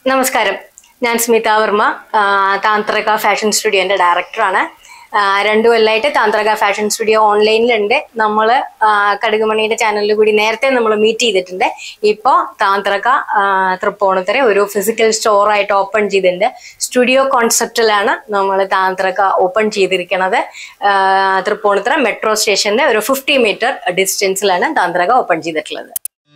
നമസ്കാരം ഞാൻ സ്മിത വർമ്മ ആ, താന്ത്രക ഫാഷൻ സ്റ്റുഡിയോന്റെ ഡയറക്ടറാണ് ആ, രണ്ടു കൊല്ലമായിട്ട് താന്ത്രക ഫാഷൻ സ്റ്റുഡിയോ ഓൺലൈനിലുണ്ട് നമ്മൾ കടുകുമണിയുടെ ചാനലിൽ കൂടി നേരത്തെ നമ്മൾ മീറ്റ് ചെയ്തിട്ടുണ്ട് ഇപ്പോൾ താന്ത്രക ആ, തൃപ്പൂണിത്തുറ ഒരു ഫിസിക്കൽ സ്റ്റോർ ആയിട്ട് ഓപ്പൺ ചെയ്തിട്ടുണ്ട് സ്റ്റുഡിയോ കോൺസെപ്റ്റിലാണ് നമ്മൾ താന്ത്രക ഓപ്പൺ ചെയ്തിരിക്കുന്നത് ആ, തൃപ്പൂണിത്തുറ മെട്രോ സ്റ്റേഷന്റെ ഒരു ഫിഫ്റ്റി മീറ്റർ ഡിസ്റ്റൻസിലാണ് താന്ത്രക ഓപ്പൺ ചെയ്തിട്ടുള്ളത്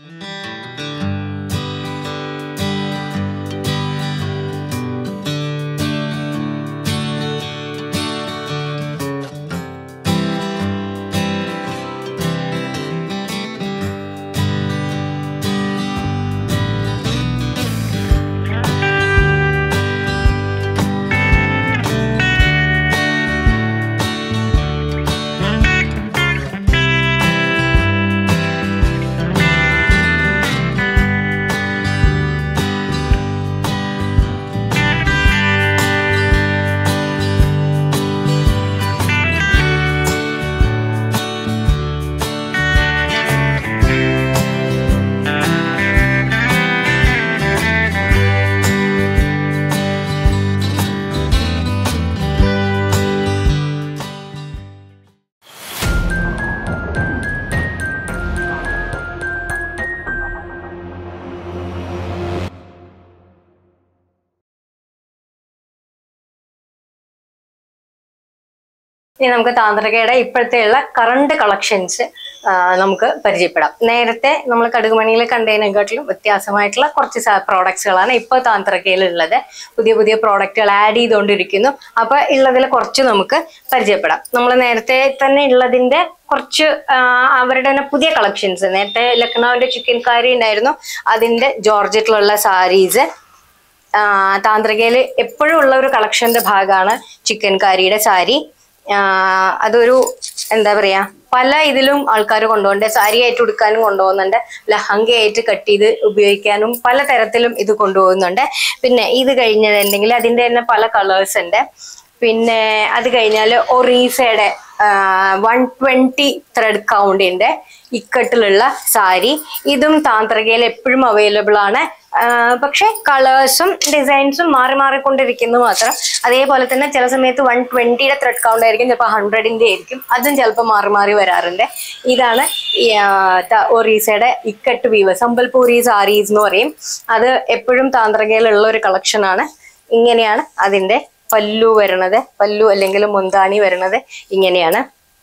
ഇനി നമുക്ക് താന്ത്രകയുടെ ഇപ്പോഴത്തെയുള്ള കറണ്ട് കളക്ഷൻസ് നമുക്ക് പരിചയപ്പെടാം നേരത്തെ നമ്മൾ കടുകുമണിയിൽ കണ്ടതിനെക്കാട്ടിലും വ്യത്യാസമായിട്ടുള്ള കുറച്ച് പ്രോഡക്ട്സുകളാണ് ഇപ്പോൾ താന്ത്രകയിൽ ഉള്ളത് പുതിയ പുതിയ പ്രോഡക്റ്റുകൾ ആഡ് ചെയ്തുകൊണ്ടിരിക്കുന്നു അപ്പൊ ഉള്ളതിൽ കുറച്ച് നമുക്ക് പരിചയപ്പെടാം നമ്മൾ നേരത്തെ തന്നെ ഉള്ളതിന്റെ കുറച്ച് ആ, അവരുടെ തന്നെ പുതിയ കളക്ഷൻസ് നേരത്തെ ലക്നൌവിന്റെ ചിക്കൻ കാരി ഉണ്ടായിരുന്നു അതിന്റെ ജോർജറ്റിലുള്ള സാരീസ് താന്ത്രകയിൽ എപ്പോഴും ഉള്ള ഒരു കളക്ഷന്റെ ഭാഗമാണ് ചിക്കൻ കാരിയുടെ സാരി ആഹ് അതൊരു എന്താ പറയാ പല ഇതിലും ആൾക്കാർ കൊണ്ടുപോകുന്നുണ്ട് സാരി ആയിട്ട് ഉടുക്കാനും കൊണ്ടുപോകുന്നുണ്ട് ലഹങ്കയായിട്ട് കട്ട് ചെയ്ത് ഉപയോഗിക്കാനും പല തരത്തിലും ഇത് കൊണ്ടുപോകുന്നുണ്ട് പിന്നെ ഇത് കഴിഞ്ഞിട്ടുണ്ടെങ്കിൽ അതിന്റെ തന്നെ പല കളേഴ്സ് ഉണ്ട് പിന്നെ അത് കഴിഞ്ഞാൽ ഒറീസയുടെ വൺ ട്വന്റി ത്രെഡ് കൗണ്ടിന്റെ ഇക്കട്ടിലുള്ള സാരി ഇതും താന്ത്രകയിൽ എപ്പോഴും അവൈലബിൾ ആണ് ആ, പക്ഷെ കളേഴ്സും ഡിസൈൻസും മാറി മാറിക്കൊണ്ടിരിക്കുന്നു മാത്രം അതേപോലെ തന്നെ ചില സമയത്ത് വൺ ട്വന്റിയുടെ ത്രെഡ് കൗണ്ട് ആയിരിക്കും ചിലപ്പോൾ ഹൺഡ്രഡിന്റെ ആയിരിക്കും അതും ചിലപ്പോൾ മാറി മാറി വരാറുണ്ട് ഇതാണ് ഈ, ആ, ത- ഒറീസയുടെ ഇക്കട്ട് വീവ് സംബൽപൂരി സാരീസ് എന്ന് പറയും അത് എപ്പോഴും താന്ത്രകയിലുള്ള ഒരു കളക്ഷനാണ് ഇങ്ങനെയാണ് അതിന്റെ പല്ലു വരണത് പല്ലു അല്ലെങ്കിൽ മുന്താണി വരണത് ഇങ്ങനെയാണ്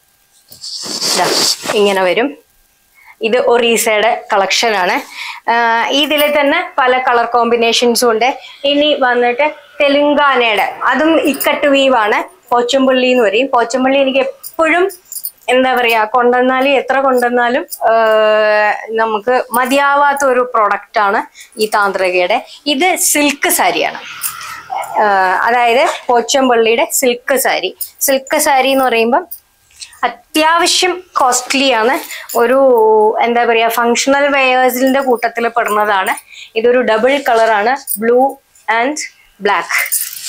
ദാ, ഇങ്ങനെ വരും ഇത് ഒറീസയുടെ കളക്ഷനാണ് ഇതിൽ തന്നെ പല കളർ കോമ്പിനേഷൻസും ഉണ്ട് ഇനി വന്നിട്ട് തെലുങ്കാനയുടെ അതും ഇക്കട്ട് വീവാണ് പോച്ചമ്പള്ളി എന്ന് പറയും പോച്ചമ്പള്ളി എനിക്ക് എപ്പോഴും എന്താ പറയാ കൊണ്ടുവന്നാലും എത്ര കൊണ്ടുവന്നാലും ആ, നമുക്ക് മതിയാവാത്ത ഒരു പ്രൊഡക്റ്റ് ആണ് ഈ താന്ത്രകയുടെ ഇത് സിൽക്ക് സാരിയാണ് ആഹ് അതായത് പോച്ചമ്പള്ളിയുടെ സിൽക്ക് സാരി സിൽക്ക് സാരി എന്ന് പറയുമ്പം അത്യാവശ്യം കോസ്റ്റ്ലി ആണ് ഒരു എന്താ പറയാ ഫങ്ഷണൽ വെയേഴ്സിന്റെ കൂട്ടത്തിൽ പെടുന്നതാണ് ഇതൊരു ഡബിൾ കളറാണ് ബ്ലൂ ആൻഡ് ബ്ലാക്ക്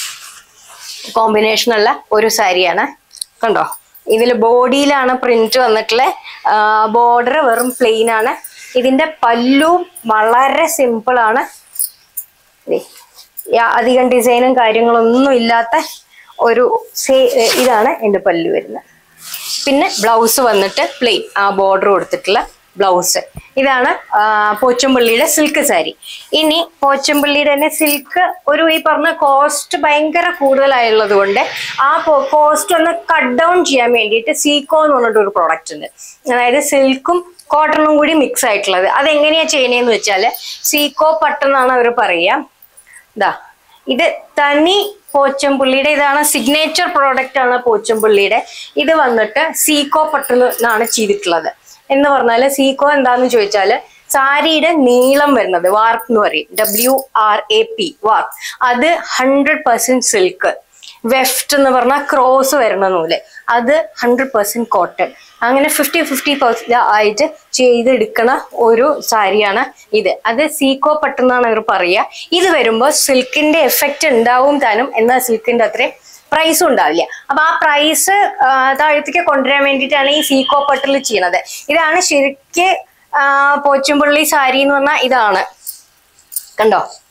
കോമ്പിനേഷൻ ഉള്ള ഒരു സാരിയാണ് കണ്ടോ ഇതിൽ ബോഡിയിലാണ് പ്രിന്റ് വന്നിട്ടുള്ളത് ബോർഡർ വെറും പ്ലെയിൻ ആണ് ഇതിന്റെ പല്ലു വളരെ സിമ്പിൾ ആണ് ദേ, യാ- അധികം ഡിസൈനും കാര്യങ്ങളൊന്നും ഇല്ലാത്ത ഒരു സേ- ഇതാണ് എൻ്റെ പല്ലു വരുന്നത് പിന്നെ ബ്ലൗസ് വന്നിട്ട് പ്ലെയിൻ ആ ബോർഡർ കൊടുത്തിട്ടുള്ള ബ്ലൗസ് ഇതാണ് ആ, പോച്ചമ്പള്ളിയുടെ സിൽക്ക് സാരി ഇനി പോച്ചമ്പള്ളിയുടെ തന്നെ സിൽക്ക് ഒരു ഈ പറഞ്ഞ കോസ്റ്റ് ഭയങ്കര കൂടുതലായുള്ളത് കൊണ്ട് ആ കോസ്റ്റ് ഒന്ന് കട്ട് ഡൗൺ ചെയ്യാൻ വേണ്ടിയിട്ട് സീക്കോ എന്ന് പറഞ്ഞിട്ട് ഒരു പ്രോഡക്റ്റ് ഉണ്ട് അതായത് സിൽക്കും കോട്ടണും കൂടി മിക്സ് ആയിട്ടുള്ളത് അതെങ്ങനെയാ ചെയ്യണേന്ന് വെച്ചാല് സീക്കോ പട്ടെന്നാണ് അവർ പറയുക ഇതാ ഇത് തനി പോച്ചമ്പുള്ളിയുടെ ഇതാണ് സിഗ്നേച്ചർ പ്രോഡക്റ്റ് ആണ് പോച്ചമ്പുള്ളിയുടെ ഇത് വന്നിട്ട് സീക്കോ പട്ടൺ എന്നാണ് ചെയ്തിട്ടുള്ളത് എന്ന് പറഞ്ഞാല് സീക്കോ എന്താന്ന് ചോദിച്ചാല് സാരിയുടെ നീളം വരുന്നത് വാർപ്പ് എന്ന് പറയും ഡബ്ല്യു ആർ എ പി വാർപ്പ് അത് ഹൺഡ്രഡ് പെർസെന്റ് സിൽക്ക് വെഫ്റ്റ് എന്ന് പറഞ്ഞാൽ ക്രോസ് വരുന്ന നൂല് അത് ഹൺഡ്രഡ് പെർസെന്റ് കോട്ടൺ അങ്ങനെ ഫിഫ്റ്റി ഫിഫ്റ്റി പെർസെന്റ് ആയിട്ട് ചെയ്തെടുക്കണ ഒരു സാരിയാണ് ഇത് അത് സീക്കോ പട്ടെന്നാണ് അവർ പറയുക ഇത് വരുമ്പോൾ സിൽക്കിന്റെ എഫക്റ്റ് ഉണ്ടാവും താനും എന്നാൽ സിൽക്കിന്റെ അത്രയും പ്രൈസും ഉണ്ടാവില്ല അപ്പൊ ആ പ്രൈസ് താഴത്തേക്ക് കൊണ്ടുവരാൻ വേണ്ടിയിട്ടാണ് ഈ സീക്കോ പട്ടിൽ ചെയ്യണത് ഇതാണ് ശരിക്ക് ആ, പോച്ചുംപള്ളി സാരി എന്ന് പറഞ്ഞാൽ ഇതാണ് കണ്ടോ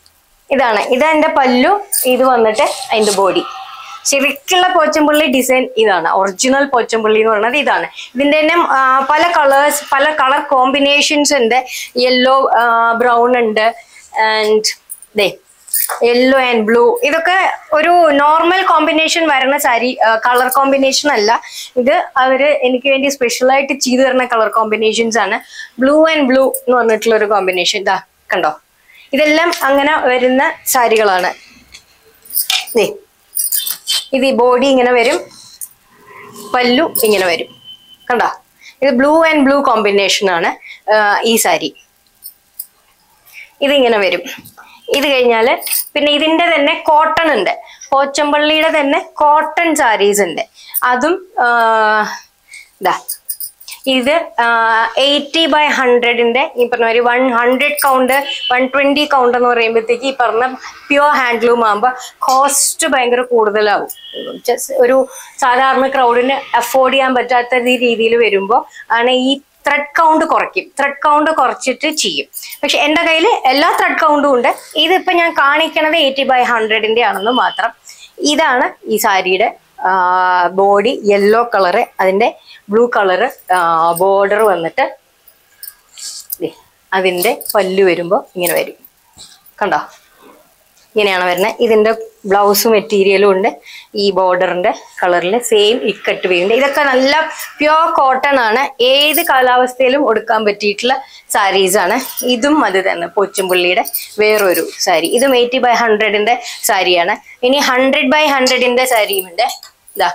ഇതാണ് ഇത് എന്റെ പല്ലു ഇത് വന്നിട്ട് അതിന്റെ ബോഡി ശരിക്കുള്ള പോച്ചമ്പള്ളി ഡിസൈൻ ഇതാണ് ഒറിജിനൽ പോച്ചമ്പള്ളി എന്ന് പറയുന്നത് ഇതാണ് ഇതിന്റെ തന്നെ ആ, പല കളേഴ്സ് പല കളർ കോമ്പിനേഷൻസ് ഉണ്ട് യെല്ലോ ബ്രൗൺ ഉണ്ട് ആൻഡ് ദേ യെല്ലോ ആൻഡ് ബ്ലൂ ഇതൊക്കെ ഒരു നോർമൽ കോമ്പിനേഷൻ വരുന്ന സാരി കളർ കോമ്പിനേഷൻ അല്ല ഇത് അവര് എനിക്ക് വേണ്ടി സ്പെഷ്യൽ ആയിട്ട് ചെയ്തു തരുന്ന കളർ കോമ്പിനേഷൻസ് ആണ് ബ്ലൂ ആൻഡ് ബ്ലൂ എന്ന് പറഞ്ഞിട്ടുള്ള ഒരു കോമ്പിനേഷൻ ഇതാ കണ്ടോ ഇതെല്ലാം അങ്ങനെ വരുന്ന സാരികളാണ് ദേ ഇത് ഈ ബോഡി ഇങ്ങനെ വരും പല്ലു ഇങ്ങനെ വരും കണ്ടോ ഇത് ബ്ലൂ ആൻഡ് ബ്ലൂ കോമ്പിനേഷൻ ആണ് ആ, ഈ സാരി ഇതിങ്ങനെ വരും ഇത് കഴിഞ്ഞാല് പിന്നെ ഇതിന്റെ തന്നെ കോട്ടൺ ഉണ്ട് പോച്ചമ്പള്ളിയുടെ തന്നെ കോട്ടൺ സാരീസ് ഉണ്ട് അതും ആ, ഇതാ ഇത് എയ്റ്റി ബൈ ഹൺഡ്രഡിന്റെ ഈ പറഞ്ഞ ഒരു one hundred count one twenty count എന്ന് പറയുമ്പോഴത്തേക്ക് ഈ പറഞ്ഞ പ്യുവർ ഹാൻഡ്ലൂം ആകുമ്പോൾ കോസ്റ്റ് ഭയങ്കര കൂടുതലാവും Just ഒരു സാധാരണ ക്രൗഡിന് അഫോർഡ് ചെയ്യാൻ പറ്റാത്ത രീതിയിൽ വരുമ്പോൾ ആണ് ഈ ത്രെഡ് കൗണ്ട് കുറയ്ക്കും ത്രെഡ് കൗണ്ട് കുറച്ചിട്ട് ചെയ്യും പക്ഷെ എൻ്റെ കയ്യിൽ എല്ലാ ത്രെഡ് കൗണ്ടും ഉണ്ട് ഇതിപ്പോൾ ഞാൻ കാണിക്കണത് എയ്റ്റി ബൈ ഹൺഡ്രഡിന്റെ ആണെന്ന് മാത്രം ഇതാണ് ഈ സാരിയുടെ ബോഡി യെല്ലോ കളറ് അതിൻ്റെ ബ്ലൂ കളറ് ബോർഡർ വന്നിട്ട് ദേ, അതിൻ്റെ പല്ലു വരുമ്പോൾ ഇങ്ങനെ വരും കണ്ടോ ഇങ്ങനെയാണ് വരുന്നത് ഇതിൻ്റെ ബ്ലൗസ് മെറ്റീരിയലും ഉണ്ട് ഈ ബോർഡറിന്റെ കളറിൽ സെയിം ഇക്കട്ട് വീണ്ട് ഇതൊക്കെ നല്ല പ്യോർ കോട്ടൺ ആണ് ഏത് കാലാവസ്ഥയിലും ഉടുക്കാൻ പറ്റിയിട്ടുള്ള സാരീസ് ആണ് ഇതും അത് തന്നെ പോച്ചുംപുള്ളിയുടെ വേറൊരു സാരി ഇതും എയ്റ്റി ബൈ ഹൺഡ്രഡിന്റെ സാരിയാണ് ഇനി ഹൺഡ്രഡ് ബൈ ഹൺഡ്രഡിന്റെ സാരിയും ഉണ്ട് ഇതാ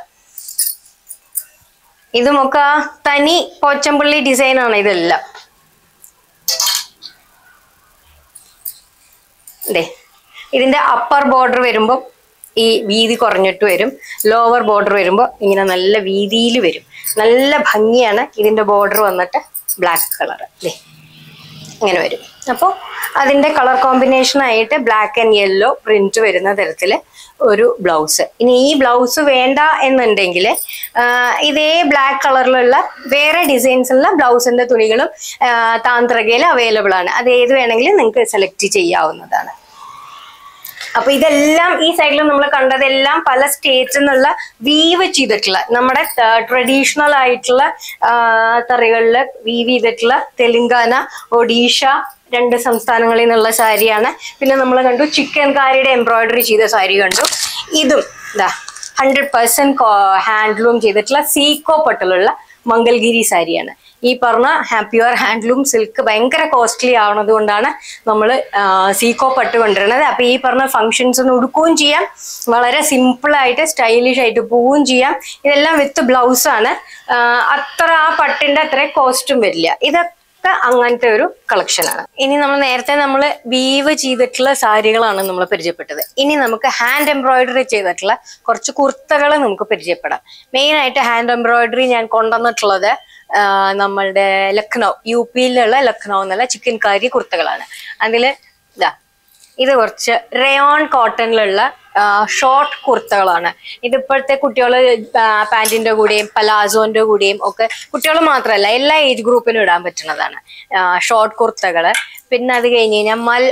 ഇതുമൊക്കെ ആ തനി പോച്ചമ്പള്ളി ഡിസൈൻ ആണ് ഇതെല്ലാം ദേ ഇതിന്റെ അപ്പർ ബോർഡർ വരുമ്പോൾ ഈ വീതി കുറഞ്ഞിട്ട് വരും ലോവർ ബോർഡർ വരുമ്പോൾ ഇങ്ങനെ നല്ല വീതിയിൽ വരും നല്ല ഭംഗിയാണ് ഇതിന്റെ ബോർഡർ വന്നിട്ട് ബ്ലാക്ക് കളർ ദേ ഇങ്ങനെ വരും അപ്പോൾ അതിന്റെ കളർ കോമ്പിനേഷൻ ആയിട്ട് ബ്ലാക്ക് ആൻഡ് യെല്ലോ പ്രിന്റ് വരുന്ന തരത്തിൽ ഒരു ബ്ലൗസ് ഇനി ഈ ബ്ലൗസ് വേണ്ട എന്നുണ്ടെങ്കിൽ ഇതേ ബ്ലാക്ക് കളറിലുള്ള വേറെ ഡിസൈൻസുള്ള ബ്ലൗസിന്റെ തുണികളും താന്ത്രകയിൽ അവൈലബിൾ ആണ് അത് ഏത് വേണമെങ്കിലും നിങ്ങൾക്ക് സെലക്ട് ചെയ്യാവുന്നതാണ് അപ്പൊ ഇതെല്ലാം ഈ സൈഡിൽ നമ്മൾ കണ്ടതെല്ലാം പല സ്റ്റേറ്റിൽ നിന്നുള്ള വീവ് ചെയ്തിട്ടുള്ള നമ്മുടെ ട്രഡീഷണൽ ആയിട്ടുള്ള തറികളിൽ വീവ് ചെയ്തിട്ടുള്ള തെലുങ്കാന ഒഡീഷ രണ്ട് സംസ്ഥാനങ്ങളിൽ നിന്നുള്ള സാരിയാണ് പിന്നെ നമ്മൾ കണ്ടു ചിക്കൻ കാരിയുടെ എംബ്രോയിഡറി ചെയ്ത സാരി കണ്ടു ഇതും ഇതാ ഹൺഡ്രഡ് പെർസെന്റ് ഹാൻഡ്ലൂം ചെയ്തിട്ടുള്ള സീക്കോ പട്ടിലുള്ള മംഗൽഗിരി സാരിയാണ് ഈ പറഞ്ഞ പ്യുവർ ഹാൻഡ്ലൂം സിൽക്ക് ഭയങ്കര കോസ്റ്റ്ലി ആവുന്നത് കൊണ്ടാണ് നമ്മൾ സീക്കോ പട്ട് കൊണ്ടുവരുന്നത് അപ്പൊ ഈ പറഞ്ഞ ഫങ്ഷൻസിന് ഉടുക്കുകയും ചെയ്യാം വളരെ സിമ്പിൾ ആയിട്ട് സ്റ്റൈലിഷ് ആയിട്ട് പോവുകയും ചെയ്യാം ഇതെല്ലാം വിത്ത് ബ്ലൗസ് ആണ് ആ, അത്ര ആ പട്ടിന്റെ അത്ര കോസ്റ്റും വരില്ല ഇതൊക്കെ അങ്ങനത്തെ ഒരു കളക്ഷൻ ആണ് ഇനി നമ്മൾ നേരത്തെ നമ്മൾ വീവ് ചെയ്തിട്ടുള്ള സാരികളാണ് നമ്മൾ പരിചയപ്പെട്ടത് ഇനി നമുക്ക് ഹാൻഡ് എംബ്രോയിഡറി ചെയ്തിട്ടുള്ള കുറച്ച് കുർത്തകൾ നമുക്ക് പരിചയപ്പെടാം മെയിൻ ആയിട്ട് ഹാൻഡ് എംബ്രോയിഡറി ഞാൻ കൊണ്ടുവന്നിട്ടുള്ളത് ആ, നമ്മളുടെ ലക്നൗ യു പിയിലുള്ള ലക്നൗ എന്നുള്ള ചിക്കൻ കാരി കുർത്തകളാണ് അതിൽ ഇതാ ഇത് കുറച്ച് റയോൺ കോട്ടണിലുള്ള ഷോർട്ട് കുർത്തകളാണ് ഇത് ഇപ്പോഴത്തെ കുട്ടികൾ പാൻറ്റിന്റെ കൂടെയും പലാസോന്റെ കൂടെയും ഒക്കെ കുട്ടികൾ മാത്രമല്ല എല്ലാ ഏജ് ഗ്രൂപ്പിനും ഇടാൻ പറ്റുന്നതാണ് ഷോർട്ട് കുർത്തകള് പിന്നെ അത് കഴിഞ്ഞ് കഴിഞ്ഞാൽ മൽ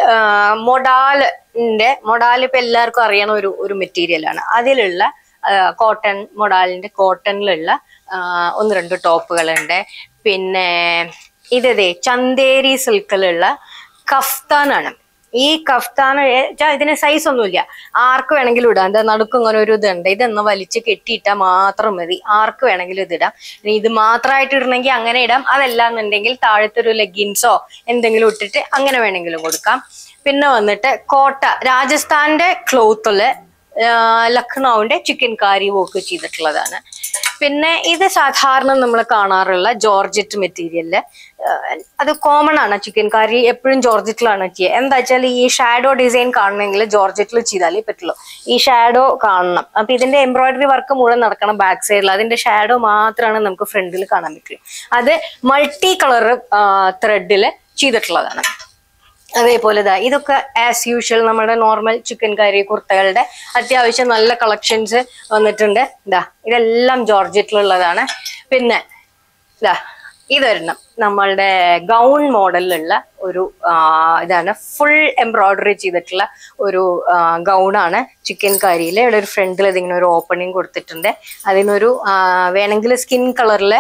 മൊഡാലിന്റെ മൊഡാൽ ഇപ്പൊ എല്ലാവർക്കും അറിയണ ഒരു ഒരു മെറ്റീരിയൽ ആണ് അതിലുള്ള കോട്ടൺ മൊഡാലിന്റെ കോട്ടണിലുള്ള ഒന്ന് രണ്ട് ടോപ്പുകളുണ്ട് പിന്നെ ഇതേ ചന്തേരി സിൽക്കിലുള്ള കഫ്താനാണ് ഈ കഫ്താൻ ഇതിന് സൈസ് ഒന്നുമില്ല ആർക്ക് വേണമെങ്കിലും ഇടാം എന്താ നടുക്ക് ഇങ്ങനെ ഒരു ഇതുണ്ട് ഇതൊന്ന് വലിച്ച് കെട്ടിയിട്ടാൽ മാത്രം മതി ആർക്ക് വേണമെങ്കിലും ഇത് ഇടാം ഇനി ഇത് മാത്രമായിട്ട് ഇടണമെങ്കിൽ അങ്ങനെ ഇടാം അതല്ല എന്നുണ്ടെങ്കിൽ താഴത്തെ ഒരു ലെഗിൻസോ എന്തെങ്കിലും ഇട്ടിട്ട് അങ്ങനെ വേണമെങ്കിലും കൊടുക്കാം പിന്നെ വന്നിട്ട് കോട്ട രാജസ്ഥാന്റെ ക്ലോത്തില് ലക്നൌവിന്റെ ചിക്കൻ കാരി വർക്ക് ചെയ്തിട്ടുള്ളതാണ് പിന്നെ ഇത് സാധാരണ നമ്മൾ കാണാറുള്ള ജോർജറ്റ് മെറ്റീരിയലില് അത് കോമൺ ആണ് ചിക്കൻ കാരി എപ്പോഴും ജോർജറ്റിലാണ് ചെയ്യുക എന്താ വെച്ചാൽ ഈ ഷാഡോ ഡിസൈൻ കാണണമെങ്കിൽ ജോർജറ്റിൽ ചെയ്താലേ പറ്റുള്ളൂ ഈ ഷാഡോ കാണണം അപ്പൊ ഇതിന്റെ എംബ്രോയിഡറി വർക്ക് മുഴുവൻ നടക്കണം ബാക്ക് സൈഡിൽ അതിന്റെ ഷാഡോ മാത്രമാണ് നമുക്ക് ഫ്രണ്ടിൽ കാണാൻ പറ്റുള്ളൂ അത് മൾട്ടി കളർ ത്രെഡിൽ ചെയ്തിട്ടുള്ളതാണ് അതേപോലെ ഇതാ ഇതൊക്കെ ആസ് യൂഷ്വൽ നമ്മുടെ നോർമൽ ചിക്കൻ കറി കുർത്തകളുടെ അത്യാവശ്യം നല്ല കളക്ഷൻസ് വന്നിട്ടുണ്ട് ഇതാ ഇതെല്ലാം ജോർജറ്റിലുള്ളതാണ് പിന്നെ ഇതാ ഇതൊരെണ്ണം നമ്മളുടെ ഗൗൺ മോഡലിലുള്ള ഒരു ആ, ഇതാണ് ഫുൾ എംബ്രോയിഡറി ചെയ്തിട്ടുള്ള ഒരു ഗൗണാണ് ചിക്കൻ കറിയിൽ ഇവിടെ ഒരു ഫ്രണ്ടിൽ ഇതിങ്ങനെ ഒരു ഓപ്പണിങ് കൊടുത്തിട്ടുണ്ട് അതിനൊരു ആ, വേണമെങ്കിൽ സ്കിൻ കളറിൽ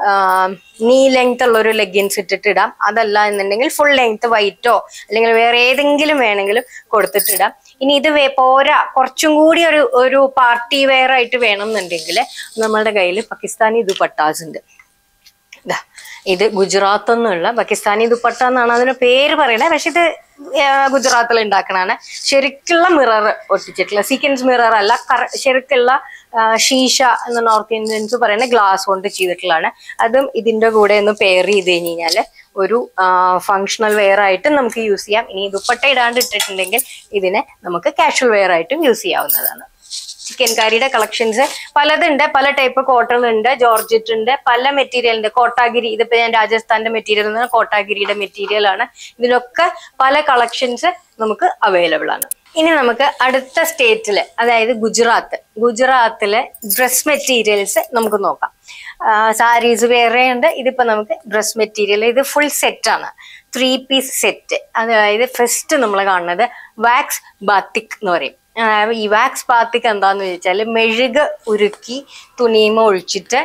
നീ ലെങ്ത് ഉള്ള ഒരു ലെഗിൻസ് ഇട്ടിട്ട് ഇടാം അതല്ല എന്നുണ്ടെങ്കിൽ ഫുൾ ലെങ്ത് വൈറ്റോ അല്ലെങ്കിൽ വേറെ ഏതെങ്കിലും വേണമെങ്കിലും കൊടുത്തിട്ടിടാം ഇനി ഇത് വേ- പോരാ കുറച്ചും കൂടി ഒരു ഒരു പാർട്ടി വെയർ ആയിട്ട് വേണം എന്നുണ്ടെങ്കിൽ നമ്മളുടെ കയ്യിൽ പാകിസ്ഥാനി ദുപ്പട്ടാസ് ഉണ്ട് ദാ, ഇത് ഗുജറാത്ത് എന്നുള്ള പാകിസ്ഥാനി ദുപ്പട്ട എന്നാണ് അതിന് പേര് പറയുന്നത് പക്ഷെ ഇത് ഗുജറാത്തിൽ ഉണ്ടാക്കണതാണ് ശരിക്കുള്ള മിറർ ഒട്ടിച്ചിട്ടുള്ള സീക്വൻസ് മിറർ അല്ല കറ- ശരിക്കുള്ള ആ, ഷീഷ എന്ന നോർത്ത് ഇന്ത്യൻസ് പറയുന്ന ഗ്ലാസ് കൊണ്ട് ചെയ്തിട്ടുള്ളതാണ് അതും ഇതിന്റെ കൂടെ ഒന്ന് പെയർ ചെയ്ത് കഴിഞ്ഞ് കഴിഞ്ഞാല് ഒരു ഫങ്ഷണൽ വെയർ ആയിട്ടും നമുക്ക് യൂസ് ചെയ്യാം ഇനി ദുപ്പട്ട ഇടാണ്ട് ഇട്ടിട്ടുണ്ടെങ്കിൽ ഇതിനെ നമുക്ക് കാഷ്വൽ വെയർ ആയിട്ടും യൂസ് ചെയ്യാവുന്നതാണ് ചിക്കൻ കറിയുടെ കളക്ഷൻസ് പലതുണ്ട് പല ടൈപ്പ് കോട്ടൺ ഉണ്ട് ജോർജറ്റ് ഉണ്ട് പല മെറ്റീരിയൽ ഉണ്ട് കോട്ടാഗിരി ഇതിപ്പോ ഞാൻ രാജസ്ഥാന്റെ മെറ്റീരിയൽ എന്ന് പറഞ്ഞാൽ കോട്ടാഗിരിയുടെ മെറ്റീരിയൽ ആണ് ഇതിലൊക്കെ പല കളക്ഷൻസ് നമുക്ക് അവൈലബിൾ ആണ് ഇനി നമുക്ക് അടുത്ത സ്റ്റേറ്റില് അതായത് ഗുജറാത്ത് ഗുജറാത്തിലെ ഡ്രസ് മെറ്റീരിയൽസ് നമുക്ക് നോക്കാം സാരീസ് വേറെ ഉണ്ട് ഇതിപ്പോ നമുക്ക് ഡ്രസ് മെറ്റീരിയൽ ഇത് ഫുൾ സെറ്റ് ആണ് ത്രീ പീസ് സെറ്റ് അതായത് ഫസ്റ്റ് നമ്മൾ കാണുന്നത് വാക്സ് ബാത്തിക് എന്ന് പറയും ആ, ഈ വാക്സ് ബാത്തിക് എന്താന്ന് ചോദിച്ചാൽ മെഴുക് ഉരുക്കി തുണിയുമ ഒഴിച്ചിട്ട്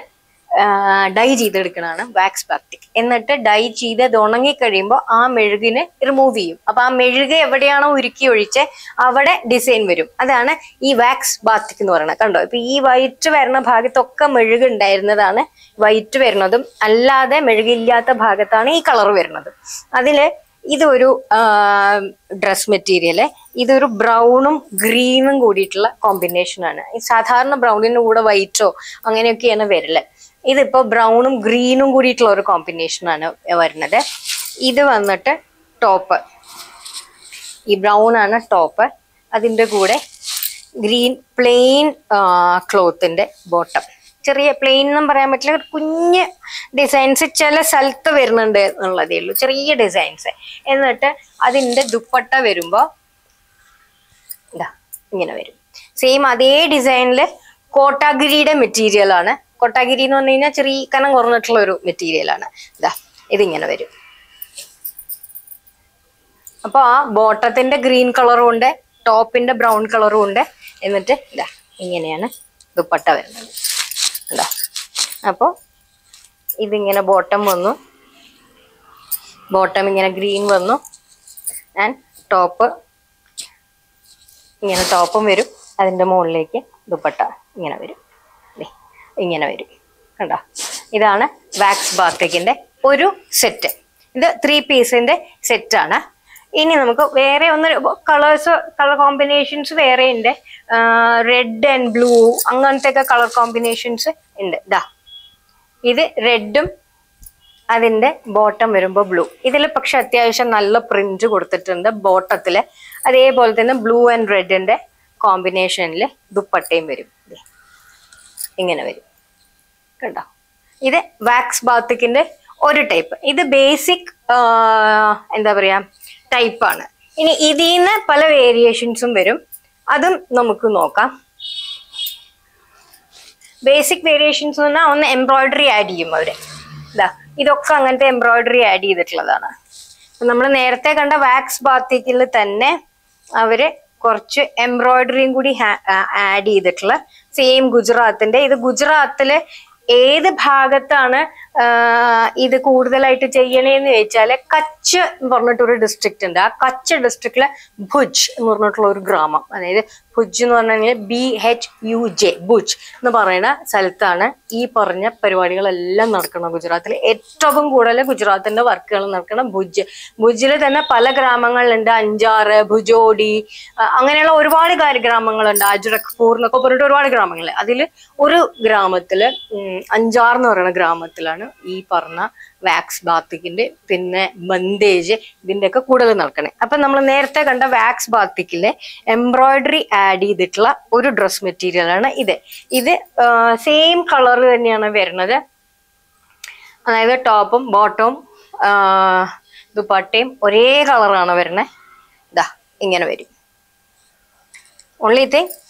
ഡൈ ചെയ്തെടുക്കണതാണ് വാക്സ് ബാത്തിക് എന്നിട്ട് ഡൈ ചെയ്ത് അത് ഉണങ്ങി കഴിയുമ്പോൾ ആ മെഴുകിനെ റിമൂവ് ചെയ്യും അപ്പൊ ആ മെഴുക് എവിടെയാണോ ഉരുക്കി ഒഴിച്ച് അവിടെ ഡിസൈൻ വരും അതാണ് ഈ വാക്സ് ബാത്തിക് എന്ന് പറയുന്നത് കണ്ടോ ഇപ്പൊ ഈ വൈറ്റ് വരുന്ന ഭാഗത്തൊക്കെ മെഴുക് ഉണ്ടായിരുന്നതാണ് വൈറ്റ് വരുന്നതും അല്ലാതെ മെഴുകില്ലാത്ത ഭാഗത്താണ് ഈ കളർ വരുന്നത് അതില് ഇതൊരു ഡ്രസ് മെറ്റീരിയല് ഇതൊരു ബ്രൗണും ഗ്രീനും കൂടിയിട്ടുള്ള കോമ്പിനേഷൻ ആണ് ഈ സാധാരണ ബ്രൗണിന്റെ കൂടെ വൈറ്റോ അങ്ങനെയൊക്കെയാണ് വരല് ഇതിപ്പോ ബ്രൗണും ഗ്രീനും കൂടിയിട്ടുള്ള ഒരു കോമ്പിനേഷൻ ആണ് വരുന്നത് ഇത് വന്നിട്ട് ടോപ്പ് ഈ ബ്രൗൺ ആണ് ടോപ്പ് അതിന്റെ കൂടെ ഗ്രീൻ പ്ലെയിൻ ക്ലോത്തിന്റെ ബോട്ടം ചെറിയ പ്ലെയിൻ എന്നും പറയാൻ പറ്റില്ല ഒരു കുഞ്ഞ് ഡിസൈൻസ് ചില സ്ഥലത്ത് വരുന്നുണ്ട് എന്നുള്ളതേ ഉള്ളൂ ചെറിയ ഡിസൈൻസ് എന്നിട്ട് അതിന്റെ ദുപ്പട്ട വരുമ്പോ ഇതാ ഇങ്ങനെ വരും സെയിം അതേ ഡിസൈനിൽ കോട്ടാഗിരിയുടെ മെറ്റീരിയൽ ആണ് കോട്ടാഗിരി എന്ന് പറഞ്ഞു കഴിഞ്ഞാൽ ചെറിയ കനം കുറഞ്ഞിട്ടുള്ള ഒരു മെറ്റീരിയൽ ആണ് ഇതാ ഇതിങ്ങനെ വരും അപ്പൊ ആ ബോട്ടത്തിന്റെ ഗ്രീൻ കളറും ഉണ്ട് ടോപ്പിന്റെ ബ്രൗൺ കളറും ഉണ്ട് എന്നിട്ട് ഇതാ ഇങ്ങനെയാണ് ദുപ്പട്ട വരുന്നത് ഇതാ അപ്പോൾ ഇതിങ്ങനെ ബോട്ടം വന്നു ബോട്ടം ഇങ്ങനെ ഗ്രീൻ വന്നു ആൻഡ് ടോപ്പ് ഇങ്ങനെ ടോപ്പും വരും അതിന്റെ മുകളിലേക്ക് ദുപ്പട്ട ഇങ്ങനെ വരും ദേ, ഇങ്ങനെ വരും കണ്ടോ ഇതാണ് വാക്സ് ബാത്തിക്കിന്റെ ഒരു സെറ്റ് ഇത് ത്രീ പീസിന്റെ സെറ്റ് ആണ് ഇനി നമുക്ക് വേറെ ഒന്ന് കളേഴ്സ് കളർ കോമ്പിനേഷൻസ് വേറെ ഉണ്ട് റെഡ് ആൻഡ് ബ്ലൂ അങ്ങനത്തെ ഒക്കെ കളർ കോമ്പിനേഷൻസ് ഉണ്ട് ഇതാ ഇത് റെഡും അതിന്റെ ബോട്ടം വരുമ്പോൾ ബ്ലൂ ഇതിൽ പക്ഷെ അത്യാവശ്യം നല്ല പ്രിന്റ് കൊടുത്തിട്ടുണ്ട് ബോട്ടത്തില് അതേപോലെ തന്നെ ബ്ലൂ ആൻഡ് റെഡിന്റെ കോമ്പിനേഷനിൽ ദുപ്പട്ടയും വരും ദേ. ഇങ്ങനെ വരും കണ്ടോ ഇത് വാക്സ് ബാത്തിക്കിന്റെ ഒരു ടൈപ്പ് ഇത് ബേസിക് എന്താ പറയാ ടൈപ്പാണ് ഇനി ഇതിൽ നിന്ന് പല വേരിയേഷൻസും വരും അതും നമുക്ക് നോക്കാം ബേസിക് വേരിയേഷൻസ് എന്ന് പറഞ്ഞാൽ ഒന്ന് എംബ്രോയിഡറി ആഡ് ചെയ്യും അവര് ഇതാ ഇതൊക്കെ അങ്ങനത്തെ എംബ്രോയിഡറി ആഡ് ചെയ്തിട്ടുള്ളതാണ് നമ്മൾ നേരത്തെ കണ്ട വാക്സ് ബാത്തിക്കിൽ തന്നെ അവര് കുറച്ച് എംബ്രോയിഡറിയും കൂടി ആഡ് ചെയ്തിട്ടുള്ള സെയിം ഗുജറാത്തിന്റെ ഇത് ഗുജറാത്തില് ഏത് ഭാഗത്താണ് ആ, ഇത് കൂടുതലായിട്ട് ചെയ്യണേന്ന് ചോദിച്ചാല് കച്ച് എന്ന് പറഞ്ഞിട്ടൊരു ഡിസ്ട്രിക്റ്റ് ഉണ്ട് ആ കച്ച് ഡിസ്ട്രിക്റ്റിലെ ഭുജ് എന്ന് പറഞ്ഞിട്ടുള്ള ഒരു ഗ്രാമം അതായത് ഭുജ് എന്ന് പറഞ്ഞു കഴിഞ്ഞാൽ B H U J Bhuj എന്ന് പറയുന്ന സ്ഥലത്താണ് ഈ പറഞ്ഞ പരിപാടികളെല്ലാം നടക്കുന്നത് ഗുജറാത്തിൽ ഏറ്റവും കൂടുതൽ ഗുജറാത്തിന്റെ വർക്കുകൾ നടക്കണം ഭുജ് ഭുജിൽ തന്നെ പല ഗ്രാമങ്ങളുണ്ട് അഞ്ചാറ് ഭുജോഡി ആ, അങ്ങനെയുള്ള ഒരുപാട് കാര്യ ഗ്രാമങ്ങളുണ്ട് അജ്രഖ്പൂർ എന്നൊക്കെ പറഞ്ഞിട്ട് ഒരുപാട് ഗ്രാമങ്ങൾ അതിൽ ഒരു ഗ്രാമത്തില് ഉം, അഞ്ചാർ എന്ന് പറയുന്ന ഗ്രാമത്തിലാണ് ഈ പറഞ്ഞ വാക്സ് ബാത്തിക്കിന്റെ പിന്നെ ബന്ദേജ് ഇതിന്റെ ഒക്കെ കൂടുതൽ നടക്കണേ അപ്പൊ നമ്മൾ നേരത്തെ കണ്ട വാക്സ് ബാത്തിക്കിലെ എംബ്രോയിഡറി ആഡ് ചെയ്തിട്ടുള്ള ഒരു ഡ്രസ് മെറ്റീരിയൽ ആണ് ഇത് ഇത് സെയിം കളർ തന്നെയാണ് വരുന്നത് അതായത് ടോപ്പും ബോട്ടവും ദുപ്പട്ടയും ഒരേ കളറാണ് വരുന്നത് ഇതാ ഇങ്ങനെ വരും ഓൺലി തിങ്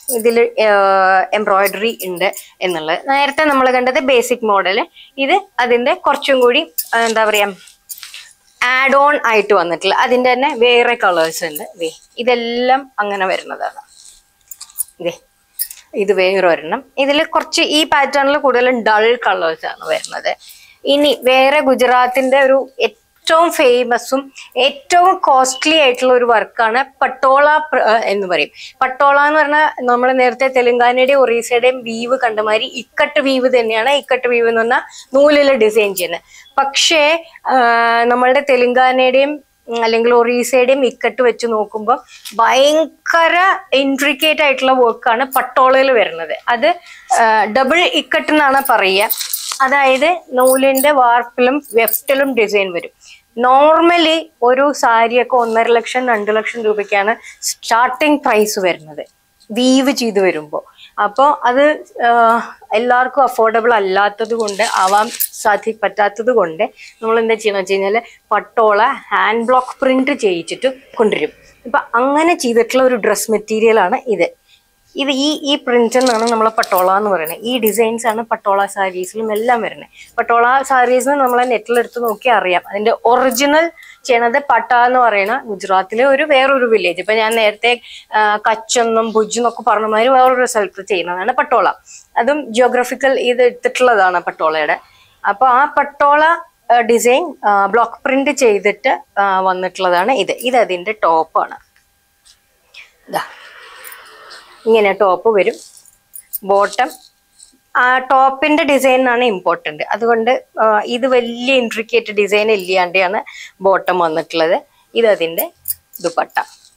ഇതിൽ എംബ്രോയിഡറി ഉണ്ട് എന്നുള്ളത് നേരത്തെ നമ്മൾ കണ്ടത് ബേസിക് മോഡൽ ഇത് അതിന്റെ കുറച്ചും കൂടി ആ, എന്താ പറയാ ആഡ് ഓൺ ആയിട്ട് വന്നിട്ടുള്ള അതിന്റെ തന്നെ വേറെ കളേഴ്സ് ഉണ്ട് ദേ ഇതെല്ലാം അങ്ങനെ വരുന്നതാണ് ഇതേ ഇത് വേറെ ഒരെണ്ണം ഇതിൽ കുറച്ച് ഈ പാറ്റേണിൽ കൂടുതലും ഡൾ കളേഴ്സ് ആണ് വരുന്നത് ഇനി വേറെ ഗുജറാത്തിന്റെ ഒരു ഏറ്റവും ഫേമസും ഏറ്റവും കോസ്റ്റ്ലി ആയിട്ടുള്ള ഒരു വർക്കാണ് പട്ടോള പ്ര- ഏർ എന്ന് പറയും പട്ടോള എന്ന് പറഞ്ഞാൽ നമ്മൾ നേരത്തെ തെലുങ്കാനയുടെയും ഒറീസയുടെയും വീവ് കണ്ട മാതിരി ഇക്കട്ട് വീവ് തന്നെയാണ് ഇക്കട്ട് വീവ് എന്ന് പറഞ്ഞാൽ നൂലിൽ ഡിസൈൻ ചെയ്യുന്നത് പക്ഷേ ആ, നമ്മളുടെ തെലുങ്കാനയുടെയും ഉം, അല്ലെങ്കിൽ ഒറീസയുടെയും ഇക്കട്ട് വെച്ച് നോക്കുമ്പോൾ ഭയങ്കര ഇൻട്രിക്കേറ്റ് ആയിട്ടുള്ള വർക്കാണ് പട്ടോളയിൽ വരുന്നത് അത് ഡബിൾ ഇക്കട്ട് എന്നാണ് പറയുക അതായത് നൂലിന്റെ വാർപ്പിലും വെഫ്റ്റിലും ഡിസൈൻ വരും നോർമലി ഒരു സാരിയൊക്കെ ഒന്നര ലക്ഷം രണ്ട് ലക്ഷം രൂപയ്ക്കാണ് സ്റ്റാർട്ടിങ് പ്രൈസ് വരുന്നത് വീവ് ചെയ്ത് വരുമ്പോൾ അപ്പോൾ അത് ആഹ്, എല്ലാവർക്കും അഫോർഡബിൾ അല്ലാത്തത് കൊണ്ട് ആവാൻ സാധി പറ്റാത്തത് കൊണ്ട് നമ്മൾ എന്താ ചെയ്യണമെന്ന് വെച്ച് കഴിഞ്ഞാൽ പട്ടോള ഹാൻഡ് ബ്ലോക്ക് പ്രിന്റ് ചെയ്യിച്ചിട്ട് കൊണ്ടുവരും ഇപ്പൊ അങ്ങനെ ചെയ്തിട്ടുള്ള ഒരു ഡ്രസ് മെറ്റീരിയൽ ആണ് ഇത് ഇത് ഈ ഈ പ്രിന്റ് എന്നാണ് നമ്മളെ പട്ടോള എന്ന് പറയുന്നത് ഈ ഡിസൈൻസ് ആണ് പട്ടോള സാരീസിലും എല്ലാം വരുന്നത് പട്ടോള സാരീസിന് നമ്മളെ നെറ്റിലെടുത്ത് നോക്കി അറിയാം അതിന്റെ ഒറിജിനൽ ചെയ്യണത് പട്ട എന്ന് പറയുന്ന ഗുജറാത്തിലെ ഒരു വേറൊരു വില്ലേജ് ഇപ്പൊ ഞാൻ നേരത്തെ ആ, കച്ച് എന്നും ഭുജ് എന്നൊക്കെ പറഞ്ഞ മാതിരി വേറൊരു സ്ഥലത്ത് ചെയ്യുന്നതാണ് പട്ടോള അതും ജിയോഗ്രഫിക്കൽ ഇത് എടുത്തിട്ടുള്ളതാണ് പട്ടോളയുടെ അപ്പൊ ആ പട്ടോള ഡിസൈൻ ബ്ലോക്ക് പ്രിന്റ് ചെയ്തിട്ട് ആ, വന്നിട്ടുള്ളതാണ് ഇത് ഇത് അതിന്റെ ടോപ്പാണ് ഇതാ ഇങ്ങനെ ടോപ്പ് വരും ബോട്ടം ആ ടോപ്പിന്റെ ഡിസൈൻ ആണ് ഇമ്പോർട്ടന്റ് അതുകൊണ്ട് ആ, ഇത് വലിയ ഇൻട്രിക്കേറ്റ് ഡിസൈൻ ഇല്ലാണ്ടാണ് ബോട്ടം വന്നിട്ടുള്ളത് ഇത് അതിന്റെ ദുപ്പട്ട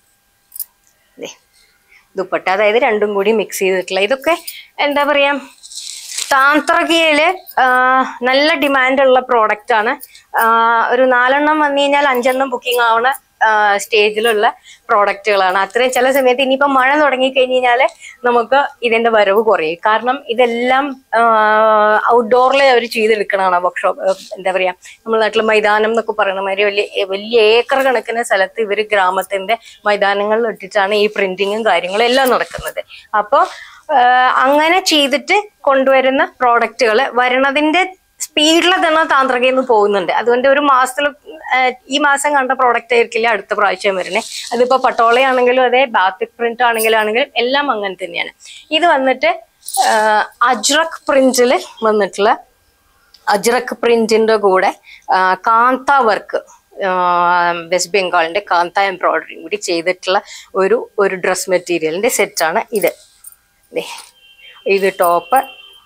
ദേ, ദുപ്പട്ട അതായത് രണ്ടും കൂടി മിക്സ് ചെയ്തിട്ടുള്ള ഇതൊക്കെ എന്താ പറയാ താന്ത്രകിയില് ആ, നല്ല ഡിമാൻഡ് ഉള്ള പ്രോഡക്റ്റ് ആണ് ആ, ഒരു നാലെണ്ണം വന്നു കഴിഞ്ഞാൽ അഞ്ചെണ്ണം ബുക്കിംഗ് ആവണ സ്റ്റേജിലുള്ള പ്രോഡക്റ്റുകളാണ് അത്രയും ചില സമയത്ത് ഇനിയിപ്പോ മഴ തുടങ്ങി കഴിഞ്ഞ് കഴിഞ്ഞാല് നമുക്ക് ഇതിന്റെ വരവ് കുറയും കാരണം ഇതെല്ലാം ഔട്ട്ഡോറിൽ അവർ ചെയ്തെടുക്കണതാണ് വർക്ക്ഷോപ്പ് എന്താ പറയാ നമ്മുടെ നാട്ടിൽ മൈതാനം എന്നൊക്കെ പറയുന്ന മാതിരി വലിയ വലിയ ഏക്കർ കണക്കിന് സ്ഥലത്ത് ഇവർ ഗ്രാമത്തിന്റെ മൈതാനങ്ങളിൽ ഇട്ടിട്ടാണ് ഈ പ്രിന്റിങ്ങും കാര്യങ്ങളും എല്ലാം നടക്കുന്നത് അപ്പോൾ അങ്ങനെ ചെയ്തിട്ട് കൊണ്ടുവരുന്ന പ്രോഡക്റ്റുകൾ വരണതിന്റെ സ്പീഡിൽ തന്നെ താന്ത്രകയിൽ നിന്ന് പോകുന്നുണ്ട് അതുകൊണ്ട് ഒരു മാസത്തിൽ ഈ മാസം കണ്ട പ്രോഡക്റ്റ് ആയിരിക്കില്ല അടുത്ത പ്രാവശ്യം വരുന്നത് അതിപ്പോ പട്ടോളയാണെങ്കിലും അതെ ബാത്തിക് പ്രിന്റ് ആണെങ്കിലും ആണെങ്കിലും എല്ലാം അങ്ങനെ തന്നെയാണ് ഇത് വന്നിട്ട് ആ, അജ്രക് പ്രിന്റിൽ വന്നിട്ടുള്ള അജ്രക് പ്രിന്റിന്റെ കൂടെ ആ, കാന്ത വർക്ക് വെസ്റ്റ് ബംഗാളിന്റെ കാന്ത എംബ്രോയിഡറി കൂടി ചെയ്തിട്ടുള്ള ഒരു ഒരു ഡ്രസ് മെറ്റീരിയലിന്റെ സെറ്റാണ് ഇത് ദേ, ഇത് ടോപ്പ്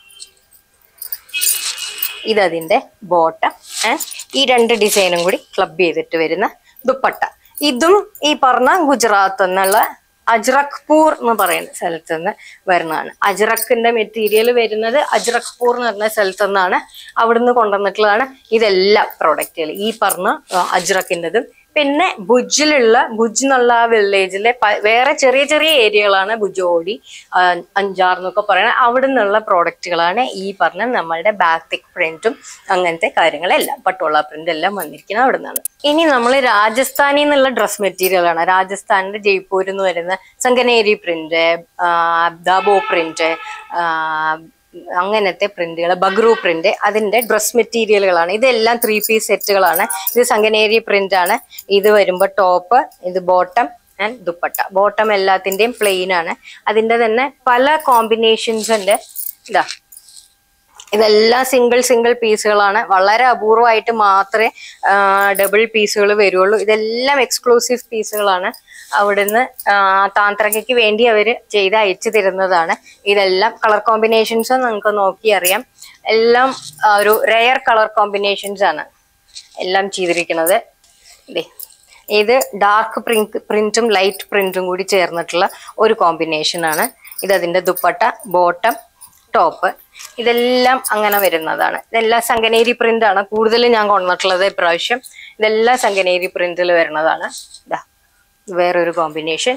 ഇതതിന്റെ ബോട്ടം ഈ രണ്ട് ഡിസൈനും കൂടി ക്ലബ് ചെയ്തിട്ട് വരുന്ന ദുപ്പട്ട ഇതും ഈ പറഞ്ഞ ഗുജറാത്ത് എന്നുള്ള അജ്രക്പൂർ എന്ന് പറയുന്ന സ്ഥലത്ത് നിന്ന് വരുന്നതാണ് അജ്രക്കിന്റെ മെറ്റീരിയൽ വരുന്നത് അജ്രക്പൂർ എന്ന് പറഞ്ഞ സ്ഥലത്ത് നിന്നാണ് അവിടുന്ന് കൊണ്ടുവന്നിട്ടുള്ളതാണ് ഇതെല്ലാം പ്രോഡക്റ്റുകൾ ഈ പറഞ്ഞ ആ, അജ്രക്കിൻ്റെതും പിന്നെ ഭുജിലുള്ള ഭുജ് എന്നുള്ള ആ വില്ലേജിലെ പ- വേറെ ചെറിയ ചെറിയ ഏരിയകളാണ് ഭുജോടി ആ, അഞ്ചാർ എന്നൊക്കെ പറയുന്നത് അവിടെ നിന്നുള്ള പ്രോഡക്റ്റുകളാണ് ഈ പറഞ്ഞ നമ്മളുടെ ബാത്തിക് പ്രിന്റും അങ്ങനത്തെ കാര്യങ്ങളെല്ലാം പട്ടോള പ്രിന്റ് എല്ലാം വന്നിരിക്കുന്നത് അവിടെ നിന്നാണ് ഇനി നമ്മൾ രാജസ്ഥാനിൽ നിന്നുള്ള ഡ്രസ് മെറ്റീരിയലാണ് രാജസ്ഥാനിന്റെ ജയ്പൂരിൽ നിന്ന് വരുന്ന സംഗനേരി പ്രിന്റ് ദാബോ പ്രിന്റ് അങ്ങനത്തെ പ്രിന്റുകൾ ബഗ്രു പ്രിന്റ് അതിന്റെ ഡ്രസ് മെറ്റീരിയലുകളാണ് ഇതെല്ലാം ത്രീ പീസ് സെറ്റുകളാണ് ഇത് സംഗനേരി പ്രിന്റ് ആണ് ഇത് വരുമ്പോൾ ടോപ്പ് ഇത് ബോട്ടം ആൻഡ് ദുപ്പട്ട ബോട്ടം എല്ലാത്തിന്റെയും പ്ലെയിൻ ആണ് അതിന്റെ തന്നെ പല കോമ്പിനേഷൻസ് ഉണ്ട് ഇതാ ഇതെല്ലാം സിംഗിൾ സിംഗിൾ പീസുകളാണ് വളരെ അപൂർവമായിട്ട് മാത്രമേ ഡബിൾ പീസുകൾ വരുള്ളൂ ഇതെല്ലാം എക്സ്ക്ലൂസീവ് പീസുകളാണ് അവിടുന്ന് ആ, താന്ത്രയ്ക്ക് വേണ്ടി അവർ ചെയ്ത് അയച്ചു തരുന്നതാണ് ഇതെല്ലാം കളർ കോമ്പിനേഷൻസ് നിങ്ങൾക്ക് നോക്കി അറിയാം എല്ലാം ആ, ഒരു റെയർ കളർ കോമ്പിനേഷൻസ് ആണ് എല്ലാം ചെയ്തിരിക്കുന്നത് ഇതേ ഇത് ഡാർക്ക് പ്രിന്റ് പ്രിന്റും ലൈറ്റ് പ്രിന്റും കൂടി ചേർന്നിട്ടുള്ള ഒരു കോമ്പിനേഷൻ ആണ് ഇത് അതിന്റെ ദുപ്പട്ട ബോട്ടം ടോപ്പ് ഇതെല്ലാം അങ്ങനെ വരുന്നതാണ് ഇതെല്ലാം സംഗനേരി പ്രിന്റ് ആണ് കൂടുതലും ഞാൻ കൊണ്ടിട്ടുള്ളത് ഇപ്രാവശ്യം ഇതെല്ലാം സംഗനേരി പ്രിന്റിൽ വരുന്നതാണ് ഇതാ വേറൊരു കോമ്പിനേഷൻ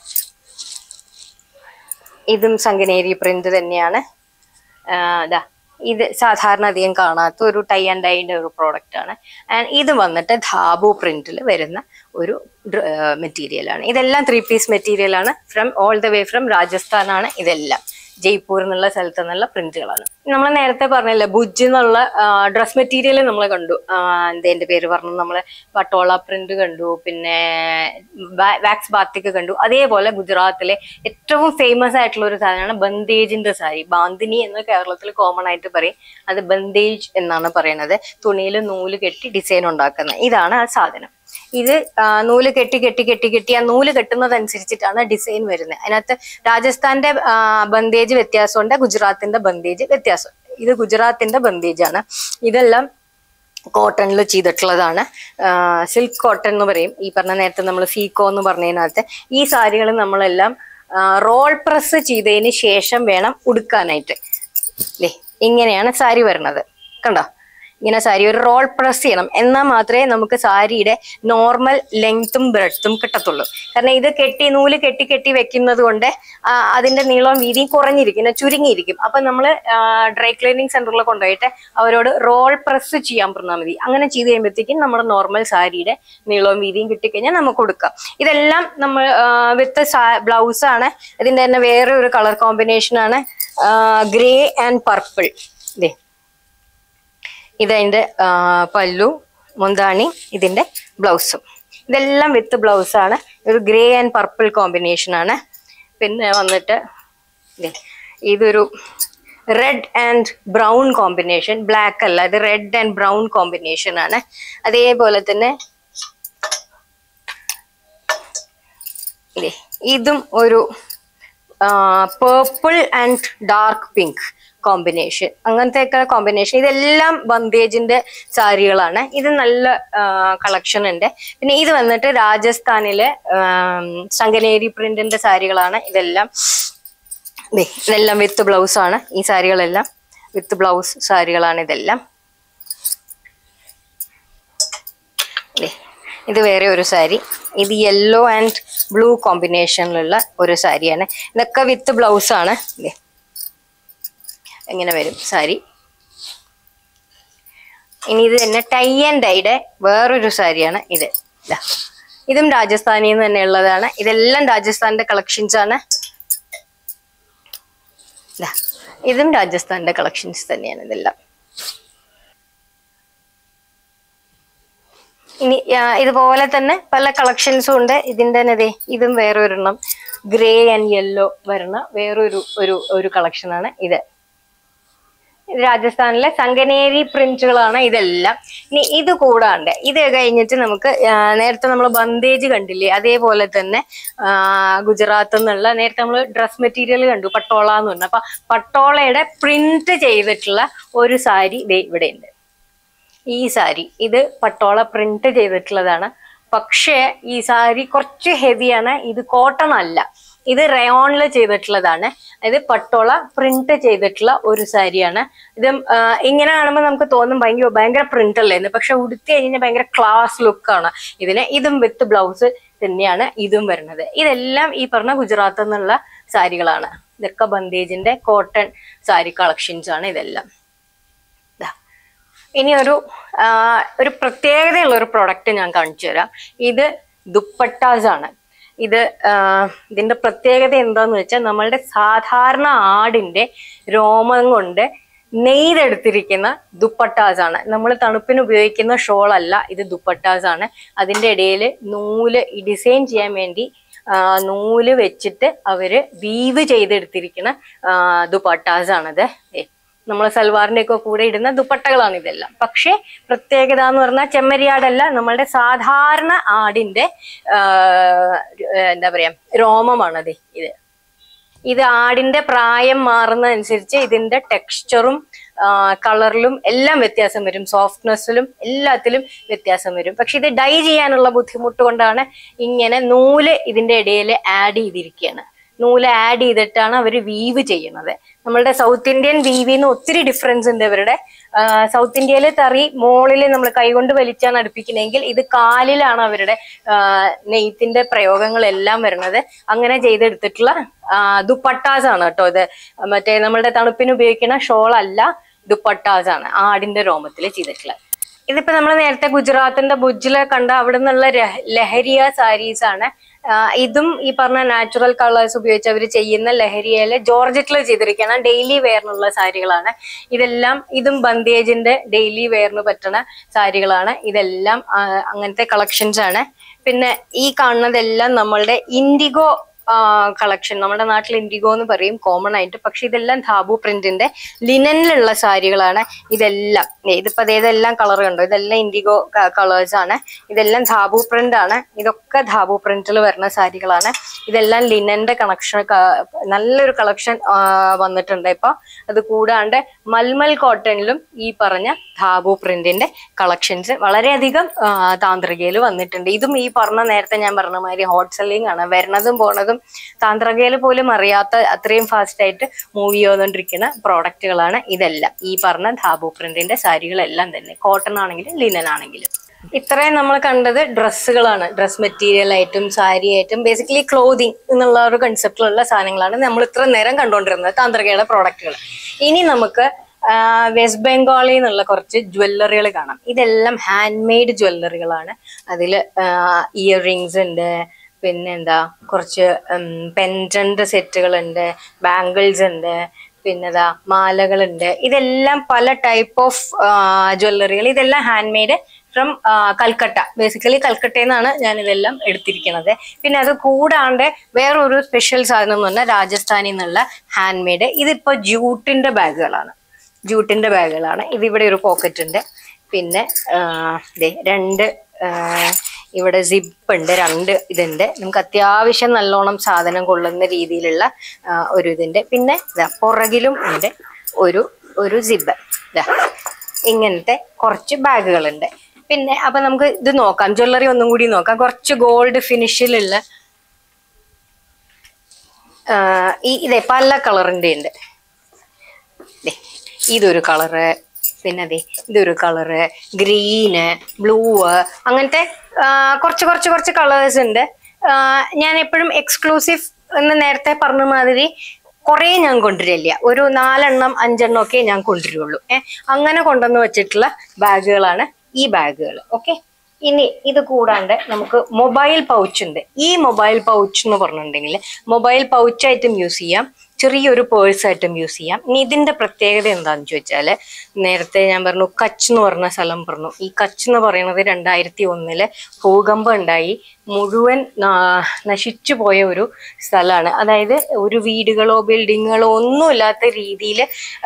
ഇതും സംഗനേരി പ്രിന്റ് തന്നെയാണ് ആ, ഇതാ ഇത് സാധാരണ അധികം കാണാത്ത ഒരു ടൈ ആൻഡ് ഡൈൻ്റെ ഒരു പ്രോഡക്റ്റ് ആണ് ആൻഡ് ഇത് വന്നിട്ട് ധാബു പ്രിന്റിൽ വരുന്ന ഒരു മെറ്റീരിയൽ ആണ് ഇതെല്ലാം ത്രീ പീസ് മെറ്റീരിയൽ ആണ് from all the way from രാജസ്ഥാനാണ് ഇതെല്ലാം ജയ്പൂർ എന്നുള്ള സ്ഥലത്ത് നിന്നുള്ള പ്രിന്റുകളാണ് നമ്മൾ നേരത്തെ പറഞ്ഞില്ലേ ഭുജ് എന്നുള്ള ഡ്രസ് മെറ്റീരിയൽ നമ്മൾ കണ്ടു ആ, എന്തേന്റെ പേര് പറഞ്ഞു നമ്മൾ പട്ടോള പ്രിന്റ് കണ്ടു പിന്നെ വാക്സ് ബാത്തിക് കണ്ടു അതേപോലെ ഗുജറാത്തിലെ ഏറ്റവും ഫേമസ് ആയിട്ടുള്ള ഒരു സാധനമാണ് ബന്ദേജിന്റെ സാരി ബാന്തിനി എന്ന് കേരളത്തിൽ കോമൺ ആയിട്ട് പറയും അത് ബന്ദേജ് എന്നാണ് പറയുന്നത് തുണിയിൽ നൂല് കെട്ടി ഡിസൈൻ ഉണ്ടാക്കുന്നത് ഇതാണ് ആ സാധനം ഇത് ആ, നൂല് കെട്ടി കെട്ടി കെട്ടി കെട്ടി ആ നൂല് കെട്ടുന്നതനുസരിച്ചിട്ടാണ് ഡിസൈൻ വരുന്നത് അതിനകത്ത് രാജസ്ഥാന്റെ ആ, ബന്ദേജ് വ്യത്യാസമുണ്ട് ഗുജറാത്തിന്റെ ബന്ദേജ് വ്യത്യാസം ഇത് ഗുജറാത്തിന്റെ ബന്ദേജ് ആണ് ഇതെല്ലാം കോട്ടണിൽ ചെയ്തിട്ടുള്ളതാണ് സിൽക്ക് കോട്ടൺ എന്ന് പറയും ഈ പറഞ്ഞ നേരത്തെ നമ്മൾ സീക്കോ എന്ന് പറഞ്ഞതിനകത്ത് ഈ സാരികൾ നമ്മളെല്ലാം റോൾ പ്രസ് ചെയ്തതിന് ശേഷം വേണം ഉടുക്കാനായിട്ട് ദേ ഇങ്ങനെയാണ് സാരി വരുന്നത് കണ്ടോ ഇങ്ങനെ സാരി ഒരു റോൾ പ്രസ് ചെയ്യണം എന്നാൽ മാത്രമേ നമുക്ക് സാരിയുടെ നോർമൽ ലെങ്ത്തും ബ്രെഡ്ത്തും കിട്ടത്തുള്ളൂ കാരണം ഇത് കെട്ടി നൂല് കെട്ടി കെട്ടി വെക്കുന്നത് കൊണ്ട് ആ, അതിന്റെ നീളവും വീതിയും കുറഞ്ഞിരിക്കും ഇങ്ങനെ ചുരുങ്ങിയിരിക്കും അപ്പൊ നമ്മൾ ഡ്രൈ ക്ലീനിങ് സെന്ററിൽ കൊണ്ടുപോയിട്ട് അവരോട് റോൾ പ്രസ് ചെയ്യാൻ പറഞ്ഞാൽ മതി അങ്ങനെ ചെയ്ത് കഴിയുമ്പോഴത്തേക്കും നമ്മുടെ നോർമൽ സാരിയുടെ നീളവും വീതിയും കിട്ടിക്കഴിഞ്ഞാൽ നമുക്ക് കൊടുക്കാം ഇതെല്ലാം നമ്മൾ വിത്ത് ബ്ലൗസ് ആണ് ഇതിന്റെ തന്നെ വേറെ ഒരു കളർ കോമ്പിനേഷൻ ആണ് ഗ്രേ ആൻഡ് പർപ്പിൾ ഇതേ ഇതതിന്റെ ആ, പല്ലു മുന്താണി ഇതിന്റെ ബ്ലൗസും ഇതെല്ലാം വിത്ത് ബ്ലൗസ് ആണ് ഒരു ഗ്രേ ആൻഡ് പർപ്പിൾ കോമ്പിനേഷൻ ആണ് പിന്നെ വന്നിട്ട് ദേ, ഇതൊരു red and brown combination black അല്ല ഇത് റെഡ് ആൻഡ് ബ്രൗൺ കോമ്പിനേഷൻ ആണ് അതേപോലെ തന്നെ ദേ, ഇതും ഒരു purple and dark pink combination അങ്ങനത്തെ ഒക്കെ കോമ്പിനേഷൻ ഇതെല്ലാം ബന്ദേജിന്റെ സാരികളാണ് ഇത് നല്ല കളക്ഷൻ ഉണ്ട് പിന്നെ ഇത് വന്നിട്ട് രാജസ്ഥാനിലെ ആം, സംഗനേരി പ്രിന്റിന്റെ സാരികളാണ് ഇതെല്ലാം ദേ, ഇതെല്ലാം വിത്ത് ബ്ലൗസ് ആണ് ഈ സാരികളെല്ലാം വിത്ത് ബ്ലൗസ് സാരികളാണ് ഇതെല്ലാം ദേ, ഇത് വേറെ ഒരു സാരി ഇത് യെല്ലോ ആൻഡ് ബ്ലൂ കോമ്പിനേഷനിലുള്ള ഒരു സാരിയാണ് ഇതൊക്കെ വിത്ത് ബ്ലൗസ് ആണ് ദേ. ഇങ്ങനെ വരും സാരി ഇനി ഇത് തന്നെ ടൈ ആൻഡ് ഡൈയുടെ വേറൊരു സാരിയാണ് ഇത് ദാ. ഇതും രാജസ്ഥാനിൽ നിന്ന് തന്നെ ഉള്ളതാണ് ഇതെല്ലാം രാജസ്ഥാന്റെ കളക്ഷൻസ് ആണ് ദാ. ഇതും രാജസ്ഥാന്റെ കളക്ഷൻസ് തന്നെയാണ് ഇതെല്ലാം ഇനി ആ, ഇതുപോലെ തന്നെ പല കളക്ഷൻസും ഉണ്ട് ഇതിന്റെ തന്നെ ദേ ഇതും വേറൊരെണ്ണം ഗ്രേ ആൻഡ് യെല്ലോ വരുന്ന വേറൊരു ഒരു ഒരു കളക്ഷനാണ് ഇത് ഇത് രാജസ്ഥാനിലെ സംഗനേരി പ്രിന്റുകളാണ് ഇതെല്ലാം ഇനി ഇത് കൂടാണ്ട് ഇത് കഴിഞ്ഞിട്ട് നമുക്ക് ആ, നേരത്തെ നമ്മൾ ബന്ദേജ് കണ്ടില്ലേ അതേപോലെ തന്നെ ആ, ഗുജറാത്തിൽ നിന്നുള്ള നേരത്തെ നമ്മൾ ഡ്രസ് മെറ്റീരിയൽ കണ്ടു പട്ടോള എന്ന് പറഞ്ഞു അപ്പൊ പട്ടോളയുടെ പ്രിന്റ് ചെയ്തിട്ടുള്ള ഒരു സാരി ദേ ഇവിടെ ഉണ്ട് ഈ സാരി ഇത് പട്ടോള പ്രിന്റ് ചെയ്തിട്ടുള്ളതാണ് പക്ഷേ ഈ സാരി കുറച്ച് ഹെവിയാണ് ഇത് കോട്ടൺ അല്ല ഇത് റയോണിൽ ചെയ്തിട്ടുള്ളതാണ് ഇത് പട്ടോള പ്രിന്റ് ചെയ്തിട്ടുള്ള ഒരു സാരിയാണ് ഇത് ആ, ഇങ്ങനെ കാണുമ്പോൾ നമുക്ക് തോന്നും ഭയങ്കര ഭയങ്കര പ്രിന്റ് അല്ലേ എന്ന് പക്ഷെ ഉടുത്തി കഴിഞ്ഞാൽ ഭയങ്കര ക്ലാസ് ലുക്കാണ് ഇതിന് ഇതും വിത്ത് ബ്ലൗസ് തന്നെയാണ് ഇതും വരുന്നത് ഇതെല്ലാം ഈ പറഞ്ഞ ഗുജറാത്തിൽ നിന്നുള്ള സാരികളാണ് ഇതൊക്കെ ബന്ദേജിന്റെ കോട്ടൺ സാരി കളക്ഷൻസ് ആണ് ഇതെല്ലാം ദാ. ഇനി ഒരു ആ, ഒരു പ്രത്യേകതയുള്ള ഒരു പ്രൊഡക്റ്റ് ഞാൻ കാണിച്ചു തരാം ഇത് ദുപ്പട്ടാസ് ആണ് ഇത് ആ, ഇതിന്റെ പ്രത്യേകത എന്താന്ന് വെച്ചാൽ നമ്മളുടെ സാധാരണ ആടിന്റെ രോമം കൊണ്ട് നെയ്തെടുത്തിരിക്കുന്ന ദുപ്പട്ടാസ് ആണ് നമ്മൾ തണുപ്പിന് ഉപയോഗിക്കുന്ന ഷോൾ അല്ല ഇത് ദുപ്പട്ടാസ് ആണ് അതിന്റെ ഇടയിൽ നൂല് ഡിസൈൻ ചെയ്യാൻ വേണ്ടി ആ, നൂല് വെച്ചിട്ട് അവര് വീവ് ചെയ്തെടുത്തിരിക്കുന്ന ആ, ദുപ്പട്ടാസ് ആണത് ദേ. നമ്മൾ സൽവാറിന്റെ ഒക്കെ കൂടെ ഇടുന്ന ദുപ്പട്ടകളാണ് ഇതെല്ലാം പക്ഷേ പ്രത്യേകത എന്ന് പറഞ്ഞാൽ ചെമ്മരിയാടല്ല നമ്മളുടെ സാധാരണ ആടിന്റെ ആ, എന്താ പറയാ രോമമാണത് ഇത് ഇത് ആടിന്റെ പ്രായം മാറുന്നതനുസരിച്ച് ഇതിന്റെ ടെക്സ്ചറും കളറിലും എല്ലാം വ്യത്യാസം വരും സോഫ്റ്റ്നെസ്സിലും എല്ലാത്തിലും വ്യത്യാസം വരും പക്ഷെ ഇത് ഡൈ ചെയ്യാനുള്ള ബുദ്ധിമുട്ട് കൊണ്ടാണ് ഇങ്ങനെ നൂല് ഇതിന്റെ ഇടയിൽ ആഡ് ചെയ്തിരിക്കുകയാണ് നൂല് ആഡ് ചെയ്തിട്ടാണ് അവർ വീവ് ചെയ്യുന്നത് നമ്മളുടെ സൗത്ത് ഇന്ത്യൻ വീവിന്ന് ഒത്തിരി ഡിഫറൻസ് ഉണ്ട് ഇവരുടെ സൗത്ത് ഇന്ത്യയിൽ തറി മോളിൽ നമ്മൾ കൈകൊണ്ട് വലിച്ചാണ് അടുപ്പിക്കുന്നതെങ്കിൽ ഇത് കാലിലാണ് അവരുടെ ആ, നെയ്ത്തിന്റെ പ്രയോഗങ്ങളെല്ലാം വരുന്നത് അങ്ങനെ ചെയ്തെടുത്തിട്ടുള്ള ദുപ്പട്ടാസ് ആണ് കേട്ടോ ഇത് മറ്റേ നമ്മളുടെ തണുപ്പിന് ഉപയോഗിക്കുന്ന ഷോൾ അല്ല ദുപ്പട്ടാസ് ആണ് ആടിന്റെ രോമത്തിൽ ചെയ്തിട്ടുള്ളത് ഇതിപ്പോ നമ്മൾ നേരത്തെ ഗുജറാത്തിന്റെ ഭുജില് കണ്ട അവിടെ നിന്നുള്ള രഹ- ലഹരിയ സാരീസ് ആണ് ആ, ഇതും ഈ പറഞ്ഞ നാച്ചുറൽ കളേഴ്സ് ഉപയോഗിച്ച് അവർ ചെയ്യുന്ന ലഹരിയയിലെ ജോർജറ്റിൽ ചെയ്തിരിക്കുകയാണ് ഡെയിലി വെയറിനുള്ള സാരികളാണ് ഇതെല്ലാം ഇതും ബന്ദേജിന്റെ ഡെയിലി വെയറിന് പറ്റുന്ന സാരികളാണ് ഇതെല്ലാം ആ, അങ്ങനത്തെ കളക്ഷൻസ് ആണ് പിന്നെ ഈ കാണുന്നതെല്ലാം നമ്മളുടെ ഇൻഡിഗോ കളക്ഷൻ നമ്മുടെ നാട്ടിൽ ഇൻഡിഗോ എന്ന് പറയും കോമൺ ആയിട്ട് പക്ഷെ ഇതെല്ലാം ധാബു പ്രിന്റിന്റെ ലിനനിലുള്ള സാരികളാണ് ഇതെല്ലാം ദേ ഇതിപ്പോ ദേ ഇതെല്ലാം കളർ കണ്ടോ ഇതെല്ലാം ഇൻഡിഗോ കളേഴ്സ് ആണ് ഇതെല്ലാം ധാബു പ്രിന്റ് ആണ് ഇതൊക്കെ ധാബു പ്രിന്റിൽ വരുന്ന സാരികളാണ് ഇതെല്ലാം ലിനന്റെ കണക്ഷൻ നല്ലൊരു കളക്ഷൻ വന്നിട്ടുണ്ട് ഇപ്പൊ അത് കൂടാണ്ട് മൽമൽ കോട്ടണിലും ഈ പറഞ്ഞ ധാബു പ്രിന്റിന്റെ കളക്ഷൻസ് വളരെയധികം താന്ത്രികയിൽ വന്നിട്ടുണ്ട് ഇതും ഈ പറഞ്ഞ നേരത്തെ ഞാൻ പറഞ്ഞ മാതിരി ഹോട്ട് സെല്ലിംഗ് ആണ് വരണതും പോണതും താന്ത്രികയിൽ പോലും അറിയാത്ത അത്രയും ഫാസ്റ്റ് ആയിട്ട് മൂവ് ചെയ്തുകൊണ്ടിരിക്കുന്ന പ്രോഡക്റ്റുകളാണ് ഇതെല്ലാം ഈ പറഞ്ഞ ധാബു പ്രിന്റിന്റെ സാരികളെല്ലാം തന്നെ കോട്ടൺ ആണെങ്കിലും ലിനൻ ആണെങ്കിലും ഇത്രയും നമ്മൾ കണ്ടത് ഡ്രസ്സുകളാണ് ഡ്രസ് മെറ്റീരിയൽ ആയിട്ടും സാരി ആയിട്ടും ബേസിക്കലി ക്ലോതിങ് എന്നുള്ള ഒരു കൺസെപ്റ്റിലുള്ള സാധനങ്ങളാണ് നമ്മൾ ഇത്ര നേരം കണ്ടുകൊണ്ടിരുന്നത് താന്ത്രികയുടെ പ്രോഡക്റ്റുകൾ ഇനി നമുക്ക് ആ, വെസ്റ്റ് ബംഗാളിൽ നിന്നുള്ള കുറച്ച് ജ്വല്ലറികൾ കാണാം ഇതെല്ലാം ഹാൻഡ് മെയ്ഡ് ജ്വല്ലറികളാണ് അതിൽ ഇയർ റിങ്സ് ഉണ്ട് പിന്നെന്താ കുറച്ച് പെൻഡന്റ് സെറ്റുകളുണ്ട് ബാംഗിൾസ് ഉണ്ട് പിന്നെതാ മാലകളുണ്ട് ഇതെല്ലാം പല ടൈപ്പ് ഓഫ് ജ്വല്ലറികൾ ഇതെല്ലാം hand made from Calcutta basically കൽക്കട്ടയിൽ നിന്നാണ് ഞാൻ ഇതെല്ലാം എടുത്തിരിക്കുന്നത് പിന്നെ അത് കൂടാണ്ട് വേറൊരു സ്പെഷ്യൽ സാധനം എന്ന് പറഞ്ഞാൽ രാജസ്ഥാനിൽ നിന്നുള്ള ഹാൻഡ് മെയ്ഡ് ഇതിപ്പോ ജൂട്ടിന്റെ ബാഗുകളാണ് ജൂട്ടിന്റെ ബാഗുകളാണ് ഇതിവിടെ ഒരു പോക്കറ്റ് ഉണ്ട് പിന്നെ ആ, ദേ രണ്ട് ആ, ഇവിടെ സിപ്പ് ഉണ്ട് രണ്ട് ഇതുണ്ട് നമുക്ക് അത്യാവശ്യം നല്ലോണം സാധനം കൊള്ളുന്ന രീതിയിലുള്ള ആ, ഒരു ഇതുണ്ട് പിന്നെ ദാ പുറകിലും ഉണ്ട് ഒരു ഒരു സിബ് ഇതാ ഇങ്ങനത്തെ കുറച്ച് ബാഗുകളുണ്ട് പിന്നെ അപ്പൊ നമുക്ക് ഇത് നോക്കാം ജ്വല്ലറി ഒന്നും കൂടി നോക്കാം കുറച്ച് ഗോൾഡ് ഫിനിഷിലുള്ള ആ, ഈ ഇതേ പല കളറിന്റെ ഉണ്ട് ദേ, ഇതൊരു കളറ് പിന്നെ അതെ ഇതൊരു കളറ് ഗ്രീന് ബ്ലൂ അങ്ങനത്തെ ആ, കുറച്ച് കുറച്ച് കുറച്ച് കളേഴ്സ് ഉണ്ട് ആ, ഞാൻ എപ്പോഴും എക്സ്ക്ലൂസീവ് എന്ന് നേരത്തെ പറഞ്ഞ മാതിരി കുറേ ഞാൻ കൊണ്ടുവരില്ല ഒരു നാലെണ്ണം അഞ്ചെണ്ണം ഒക്കെ ഞാൻ കൊണ്ടുവരുള്ളൂ ഏഹ് അങ്ങനെ കൊണ്ടുവന്ന് വെച്ചിട്ടുള്ള ബാഗുകളാണ് ഈ ബാഗുകൾ ഓക്കെ ഇനി ഇത് കൂടാണ്ട് നമുക്ക് മൊബൈൽ പൗച്ച് ഉണ്ട് ഈ മൊബൈൽ പൗച്ച് എന്ന് പറഞ്ഞിട്ടുണ്ടെങ്കിൽ മൊബൈൽ പൗച്ചായിട്ടും യൂസ് ചെയ്യാം ചെറിയൊരു പേഴ്സ് ആയിട്ടും യൂസ് ചെയ്യാം ഇനി ഇതിന്റെ പ്രത്യേകത എന്താണെന്ന് ചോദിച്ചാല് നേരത്തെ ഞാൻ പറഞ്ഞു കച്ച് എന്ന് പറഞ്ഞ സ്ഥലം പറഞ്ഞു ഈ കച്ച് എന്ന് പറയുന്നത് രണ്ടായിരത്തി ഒന്നില് ഭൂകമ്പം ഉണ്ടായി മുഴുവൻ നാ- നശിച്ചു പോയ ഒരു സ്ഥലമാണ് അതായത് ഒരു വീടുകളോ ബിൽഡിങ്ങുകളോ ഒന്നുമില്ലാത്ത രീതിയിൽ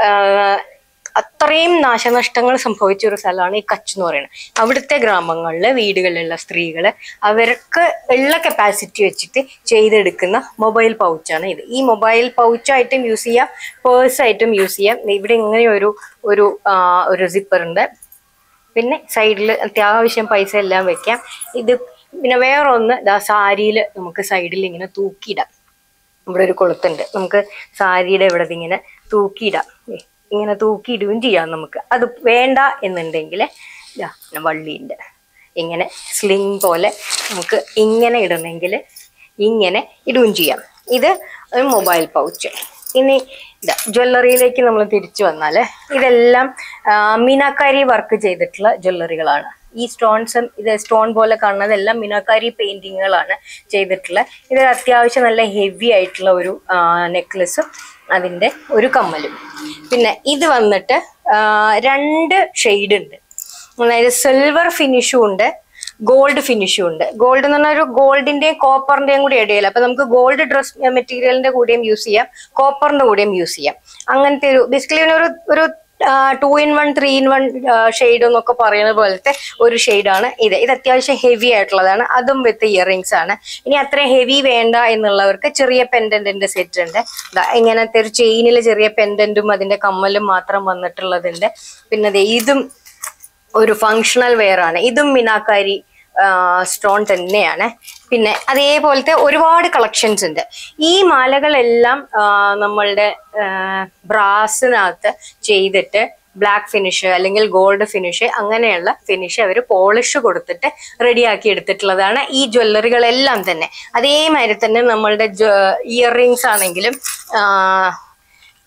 അത്രയും നാശനഷ്ടങ്ങൾ സംഭവിച്ച ഒരു സ്ഥലമാണ് ഈ കച്ച് എന്ന് പറയുന്നത് അവിടുത്തെ ഗ്രാമങ്ങളിലെ വീടുകളിലുള്ള സ്ത്രീകൾ അവർക്ക് ഉള്ള കപ്പാസിറ്റി വെച്ചിട്ട് ചെയ്തെടുക്കുന്ന മൊബൈൽ പൗച്ചാണ് ഇത് ഈ മൊബൈൽ പൗച്ചായിട്ടും യൂസ് ചെയ്യാം പേഴ്സ് ആയിട്ടും യൂസ് ചെയ്യാം ഇവിടെ ഇങ്ങനെ ഒരു ഒരു ആ, ഒരു സിപ്പർ ഉണ്ട് പിന്നെ സൈഡിൽ അത്യാവശ്യം പൈസ എല്ലാം വെക്കാം ഇത് പിന്നെ വേറൊന്ന് ദാ സാരിയിൽ നമുക്ക് സൈഡിൽ ഇങ്ങനെ തൂക്കിയിടാം ഇവിടെ ഒരു കൊളുത്തുണ്ട് നമുക്ക് സാരിയുടെ ഇവിടെ ഇങ്ങനെ തൂക്കിയിടാം ദേ, ഇങ്ങനെ തൂക്കിയിടുകയും ചെയ്യാം നമുക്ക് അത് വേണ്ട എന്നുണ്ടെങ്കിൽ ഇതാ പിന്നെ വള്ളിയുണ്ട് ഇങ്ങനെ സ്ലിങ് പോലെ നമുക്ക് ഇങ്ങനെ ഇടണമെങ്കിൽ ഇങ്ങനെ ഇടുകയും ചെയ്യാം ഇത് ഒരു മൊബൈൽ പൗച്ച് ഇനി ഇതാ ജ്വല്ലറിയിലേക്ക് നമ്മൾ തിരിച്ചു വന്നാൽ ഇതെല്ലാം ആ, മീനാക്കാരി വർക്ക് ചെയ്തിട്ടുള്ള ജ്വല്ലറികളാണ് ഈ സ്റ്റോൺസ് ഇത് സ്റ്റോൺ പോലെ കാണുന്നതെല്ലാം മീനാക്കാരി പെയിന്റിങ്ങുകളാണ് ചെയ്തിട്ടുള്ളത് ഇത് അത്യാവശ്യം നല്ല ഹെവി ആയിട്ടുള്ള ഒരു നെക്ലസും അതിൻ്റെ ഒരു കമ്മലും പിന്നെ ഇത് വന്നിട്ട് ആ, രണ്ട് ഷെയ്ഡ് ഉണ്ട് അതായത് സിൽവർ ഫിനിഷും ഉണ്ട് ഗോൾഡ് ഫിനിഷും ഉണ്ട് ഗോൾഡ് എന്ന് പറഞ്ഞാൽ ഒരു ഗോൾഡിന്റെയും കോപ്പറിന്റെയും കൂടി ഇടയിൽ അപ്പൊ നമുക്ക് ഗോൾഡ് ഡ്രസ് മെറ്റീരിയലിന്റെ കൂടെയും യൂസ് ചെയ്യാം കോപ്പറിന്റെ കൂടെയും യൂസ് ചെയ്യാം അങ്ങനത്തെ ഒരു ബേസിക്കലി ഒരു ഒരു two in one three in one shade എന്നൊക്കെ പറയുന്ന പോലത്തെ ഒരു ഷെയ്ഡാണ് ഇത് ഇത് അത്യാവശ്യം ഹെവി ആയിട്ടുള്ളതാണ് അതും വിത്ത് ഇയറിങ്സ് ആണ് ഇനി അത്രയും ഹെവി വേണ്ട എന്നുള്ളവർക്ക് ചെറിയ പെൻഡന്റിന്റെ സെറ്റ് ഉണ്ട് ദാ ഇങ്ങനത്തെ ഒരു ചെയിനിൽ ചെറിയ പെൻഡന്റും അതിന്റെ കമ്മലും മാത്രം വന്നിട്ടുള്ളതുണ്ട് പിന്നെ ദേ ഇതും ഒരു ഫങ്ഷണൽ വെയർ ആണ് ഇതും മിനാക്കാരി സ്റ്റോൺ തന്നെയാണ് പിന്നെ അതേപോലത്തെ ഒരുപാട് കളക്ഷൻസ് ഉണ്ട് ഈ മാലകളെല്ലാം ആ, നമ്മളുടെ ബ്രാസിനകത്ത് ചെയ്തിട്ട് ബ്ലാക്ക് ഫിനിഷ് അല്ലെങ്കിൽ ഗോൾഡ് ഫിനിഷ് അങ്ങനെയുള്ള ഫിനിഷ് അവർ പോളിഷ് കൊടുത്തിട്ട് റെഡിയാക്കി എടുത്തിട്ടുള്ളതാണ് ഈ ജ്വല്ലറികളെല്ലാം തന്നെ അതേമാതിരി തന്നെ നമ്മളുടെ ഇയർ റിങ്സ് ആണെങ്കിലും ആ,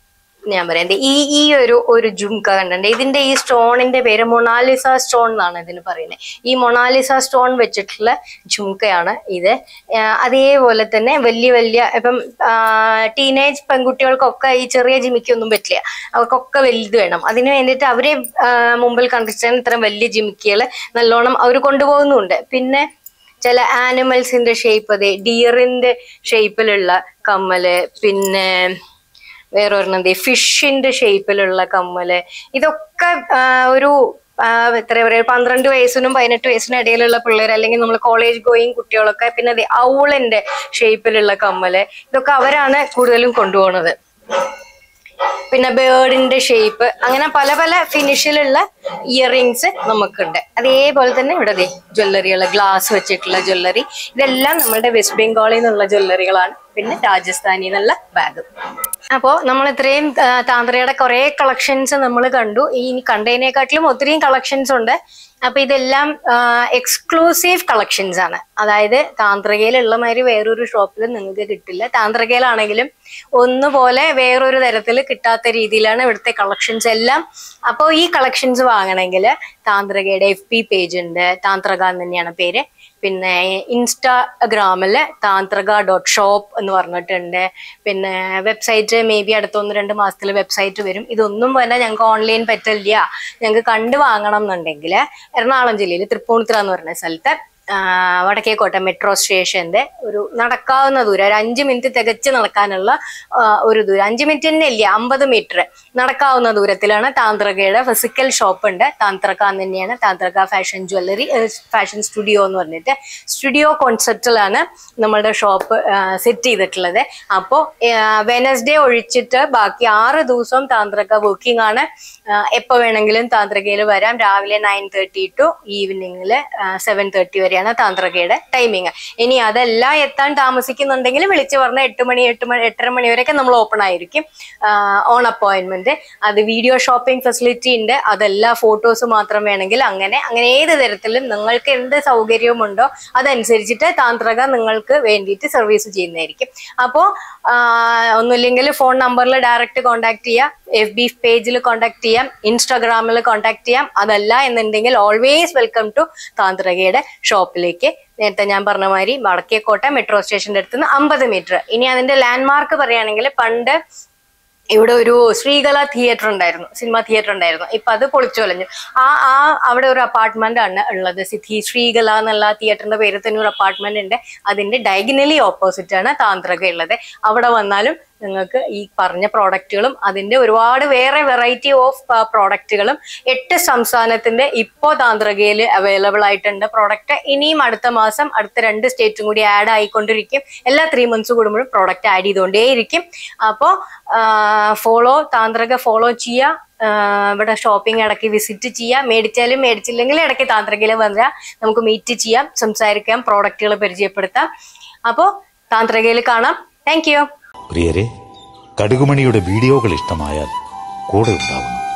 ഞാൻ പറയാം ദേ ഈ ഈ ഒരു ഒരു ജുംക കണ്ടിട്ടുണ്ട് ഇതിന്റെ ഈ സ്റ്റോണിന്റെ പേര് മൊണാലിസ സ്റ്റോൺ എന്നാണ് ഇതിന് പറയുന്നത് ഈ മൊണാലിസ സ്റ്റോൺ വെച്ചിട്ടുള്ള ജുംക്കയാണ് ഇത് ആ, അതേപോലെ തന്നെ വലിയ വലിയ ഇപ്പം ടീനേജ് പെൺകുട്ടികൾക്കൊക്കെ ഈ ചെറിയ ജിമിക്കൊന്നും പറ്റില്ല അവർക്കൊക്കെ വലുത് വേണം അതിന് വേണ്ടിയിട്ട് അവരെ ആ, മുമ്പിൽ കണ്ടിട്ടാണ് ഇത്തരം വലിയ ജിമിക്കുകൾ നല്ലോണം അവർ കൊണ്ടുപോകുന്നുണ്ട് പിന്നെ ചില ആനിമൽസിന്റെ ഷേപ്പ് അതെ ഡിയറിന്റെ ഷേപ്പിലുള്ള കമ്മല് പിന്നെ വേറെ ഒരെണ്ണം ഫിഷിന്റെ ഷേപ്പിലുള്ള കമ്മല് ഇതൊക്കെ ആ, ഒരു ആ, എത്ര പറയുക പന്ത്രണ്ട് വയസ്സിനും പതിനെട്ട് വയസ്സിനും ഇടയിലുള്ള പിള്ളേർ അല്ലെങ്കിൽ നമ്മൾ കോളേജ് ഗോയിങ് കുട്ടികളൊക്കെ പിന്നെ അതെ ഔളിന്റെ ഷേപ്പിലുള്ള കമ്മല് ഇതൊക്കെ അവരാണ് കൂടുതലും കൊണ്ടുപോകുന്നത് പിന്നെ ബേർഡിന്റെ ഷേപ്പ് അങ്ങനെ പല പല ഫിനിഷിലുള്ള ഇയറിങ്സ് നമുക്കുണ്ട് അതേപോലെ തന്നെ ഇവിടെ ദേ ജ്വല്ലറികൾ ഗ്ലാസ് വെച്ചിട്ടുള്ള ജ്വല്ലറി ഇതെല്ലാം നമ്മുടെ വെസ്റ്റ് ബംഗാളിൽ നിന്നുള്ള ജ്വല്ലറികളാണ് പിന്നെ രാജസ്ഥാനിൽ നിന്നുള്ള ബാഗ് അപ്പോൾ നമ്മൾ ഇത്രയും ആ, താന്ത്രയുടെ കുറെ കളക്ഷൻസ് നമ്മൾ കണ്ടു ഈ കണ്ടതിനെക്കാട്ടിലും ഒത്തിരിയും കളക്ഷൻസ് ഉണ്ട് അപ്പൊ ഇതെല്ലാം എക്സ്ക്ലൂസീവ് കളക്ഷൻസ് ആണ് അതായത് താന്ത്രകയിലുള്ള മാതിരി വേറൊരു ഷോപ്പിൽ നിങ്ങൾക്ക് കിട്ടില്ല താന്ത്രകയിലാണെങ്കിലും ഒന്നുപോലെ വേറൊരു തരത്തിൽ കിട്ടാത്ത രീതിയിലാണ് ഇവിടുത്തെ കളക്ഷൻസ് എല്ലാം അപ്പോൾ ഈ കളക്ഷൻസ് വാങ്ങണമെങ്കിൽ താന്ത്രകയുടെ എഫ് പി പേജ് ഉണ്ട് താന്ത്രക എന്ന് തന്നെയാണ് പേര് പിന്നെ ഇൻസ്റ്റാഗ്രാമില് താന്ത്രക ഡോട്ട് ഷോപ്പ് എന്ന് പറഞ്ഞിട്ടുണ്ട് പിന്നെ വെബ്സൈറ്റ് മേ ബി അടുത്ത ഒന്ന് രണ്ട് മാസത്തിൽ വെബ്സൈറ്റ് വരും ഇതൊന്നും തന്നെ ഞങ്ങൾക്ക് ഓൺലൈൻ പറ്റില്ല ഞങ്ങൾക്ക് കണ്ടു വാങ്ങണം എന്നുണ്ടെങ്കിൽ എറണാകുളം ജില്ലയിൽ തൃപ്പൂണിത്തുറ എന്ന് പറഞ്ഞ സ്ഥലത്ത് ആ, വടക്കേക്കോട്ട മെട്രോ സ്റ്റേഷന്റെ ഒരു നടക്കാവുന്ന ദൂരം ഒരു അഞ്ച് മിനിറ്റ് തികച്ച് നടക്കാനുള്ള ആ, ഒരു ദൂരം അഞ്ച് മിനിറ്റ് തന്നെ ഇല്ല അമ്പത് മീറ്റർ നടക്കാവുന്ന ദൂരത്തിലാണ് താന്ത്രകയുടെ ഫിസിക്കൽ ഷോപ്പ് ഉണ്ട് താന്ത്രക എന്ന് തന്നെയാണ് Tantraka fashion jewellery fashion studio എന്ന് പറഞ്ഞിട്ട് സ്റ്റുഡിയോ കോൺസെപ്റ്റിലാണ് നമ്മളുടെ ഷോപ്പ് സെറ്റ് ചെയ്തിട്ടുള്ളത് അപ്പോൾ വെനസ്ഡേ ഒഴിച്ചിട്ട് ബാക്കി ആറ് ദിവസവും താന്ത്രക വർക്കിംഗ് ആണ് എപ്പോൾ വേണമെങ്കിലും താന്ത്രകയിൽ വരാം രാവിലെ നയൻ തേർട്ടി ടു ഈവനിങ്ങിൽ സെവൻ തേർട്ടി വരെയാണ് താന്ത്രകയുടെ ടൈമിങ് ഇനി അതെല്ലാം എത്താൻ താമസിക്കുന്നുണ്ടെങ്കിൽ വിളിച്ചു പറഞ്ഞ എട്ട് മണി എട്ട് മണി എട്ടര മണി വരെയൊക്കെ നമ്മൾ ഓപ്പൺ ആയിരിക്കും ഓൺ അപ്പോയിന്റ്മെന്റ് അത് വീഡിയോ ഷോപ്പിംഗ് ഫെസിലിറ്റി ഉണ്ട് അതെല്ലാ ഫോട്ടോസ് മാത്രം വേണമെങ്കിൽ അങ്ങനെ അങ്ങനെ ഏത് തരത്തിലും നിങ്ങൾക്ക് എന്ത് സൗകര്യമുണ്ടോ അതനുസരിച്ചിട്ട് താന്ത്രക നിങ്ങൾക്ക് വേണ്ടിയിട്ട് സർവീസ് ചെയ്യുന്നതായിരിക്കും അപ്പോൾ ഒന്നുമില്ലെങ്കിൽ ഫോൺ നമ്പറിൽ ഡയറക്റ്റ് കോൺടാക്ട് ചെയ്യാം എഫ് ബി പേജിൽ കോൺടാക്ട് ചെയ്യാം ഇൻസ്റ്റാഗ്രാമിൽ കോൺടാക്ട് ചെയ്യാം അതല്ല എന്നുണ്ടെങ്കിൽ ഓൾവേസ് വെൽക്കം ടു താന്ത്രകയുടെ ഷോപ്പിലേക്ക് നേരത്തെ ഞാൻ പറഞ്ഞ മാതിരി വടക്കേക്കോട്ട മെട്രോ സ്റ്റേഷന്റെ അടുത്ത് നിന്ന് അമ്പത് മീറ്റർ ഇനി അതിന്റെ ലാൻഡ്മാർക്ക് പറയുകയാണെങ്കിൽ പണ്ട് ഇവിടെ ഒരു ശ്രീകല തിയേറ്റർ ഉണ്ടായിരുന്നു സിനിമ തിയേറ്റർ ഉണ്ടായിരുന്നു ഇപ്പൊ അത് പൊളിച്ചു കളഞ്ഞു ആ ആ അവിടെ ഒരു അപ്പാർട്ട്മെന്റ് ആണ് ഉള്ളത് സിദ്ധി ശ്രീകല എന്നുള്ള തിയേറ്ററിന്റെ പേരിൽ തന്നെ ഒരു അപ്പാർട്ട്മെന്റ് ഉണ്ട് അതിന്റെ ഡയഗനലി ഓപ്പോസിറ്റ് ആണ് താന്ത്രക ഉള്ളത് അവിടെ വന്നാലും നിങ്ങൾക്ക് ഈ പറഞ്ഞ പ്രോഡക്റ്റുകളും അതിന്റെ ഒരുപാട് വേറെ വെറൈറ്റി ഓഫ് പ്രോഡക്റ്റുകളും എട്ട് സംസ്ഥാനത്തിന്റെ ഇപ്പോ താന്ത്രകയിൽ അവൈലബിൾ ആയിട്ടുണ്ട് പ്രോഡക്റ്റ് ഇനിയും അടുത്ത മാസം അടുത്ത രണ്ട് സ്റ്റേറ്റും കൂടി ആഡ് ആയിക്കൊണ്ടിരിക്കും എല്ലാ ത്രീ മന്ത്സ് കൂടുമ്പോഴും പ്രോഡക്റ്റ് ആഡ് ചെയ്തുകൊണ്ടേയിരിക്കും അപ്പോൾ ഫോളോ താന്ത്രക ഫോളോ ചെയ്യുക ആഹ് ഇവിടെ ഷോപ്പിംഗ് ഇടയ്ക്ക് വിസിറ്റ് ചെയ്യാം മേടിച്ചാലും മേടിച്ചില്ലെങ്കിൽ ഇടയ്ക്ക് താന്ത്രകയിൽ വന്നാൽ നമുക്ക് മീറ്റ് ചെയ്യാം സംസാരിക്കാം പ്രോഡക്റ്റുകൾ പരിചയപ്പെടുത്താം അപ്പോൾ താന്ത്രകയിൽ കാണാം താങ്ക് യു പ്രിയരെ കടുകുമണിയുടെ വീഡിയോകൾ ഇഷ്ടമായാൽ കൂടെ ഉണ്ടാവുന്നു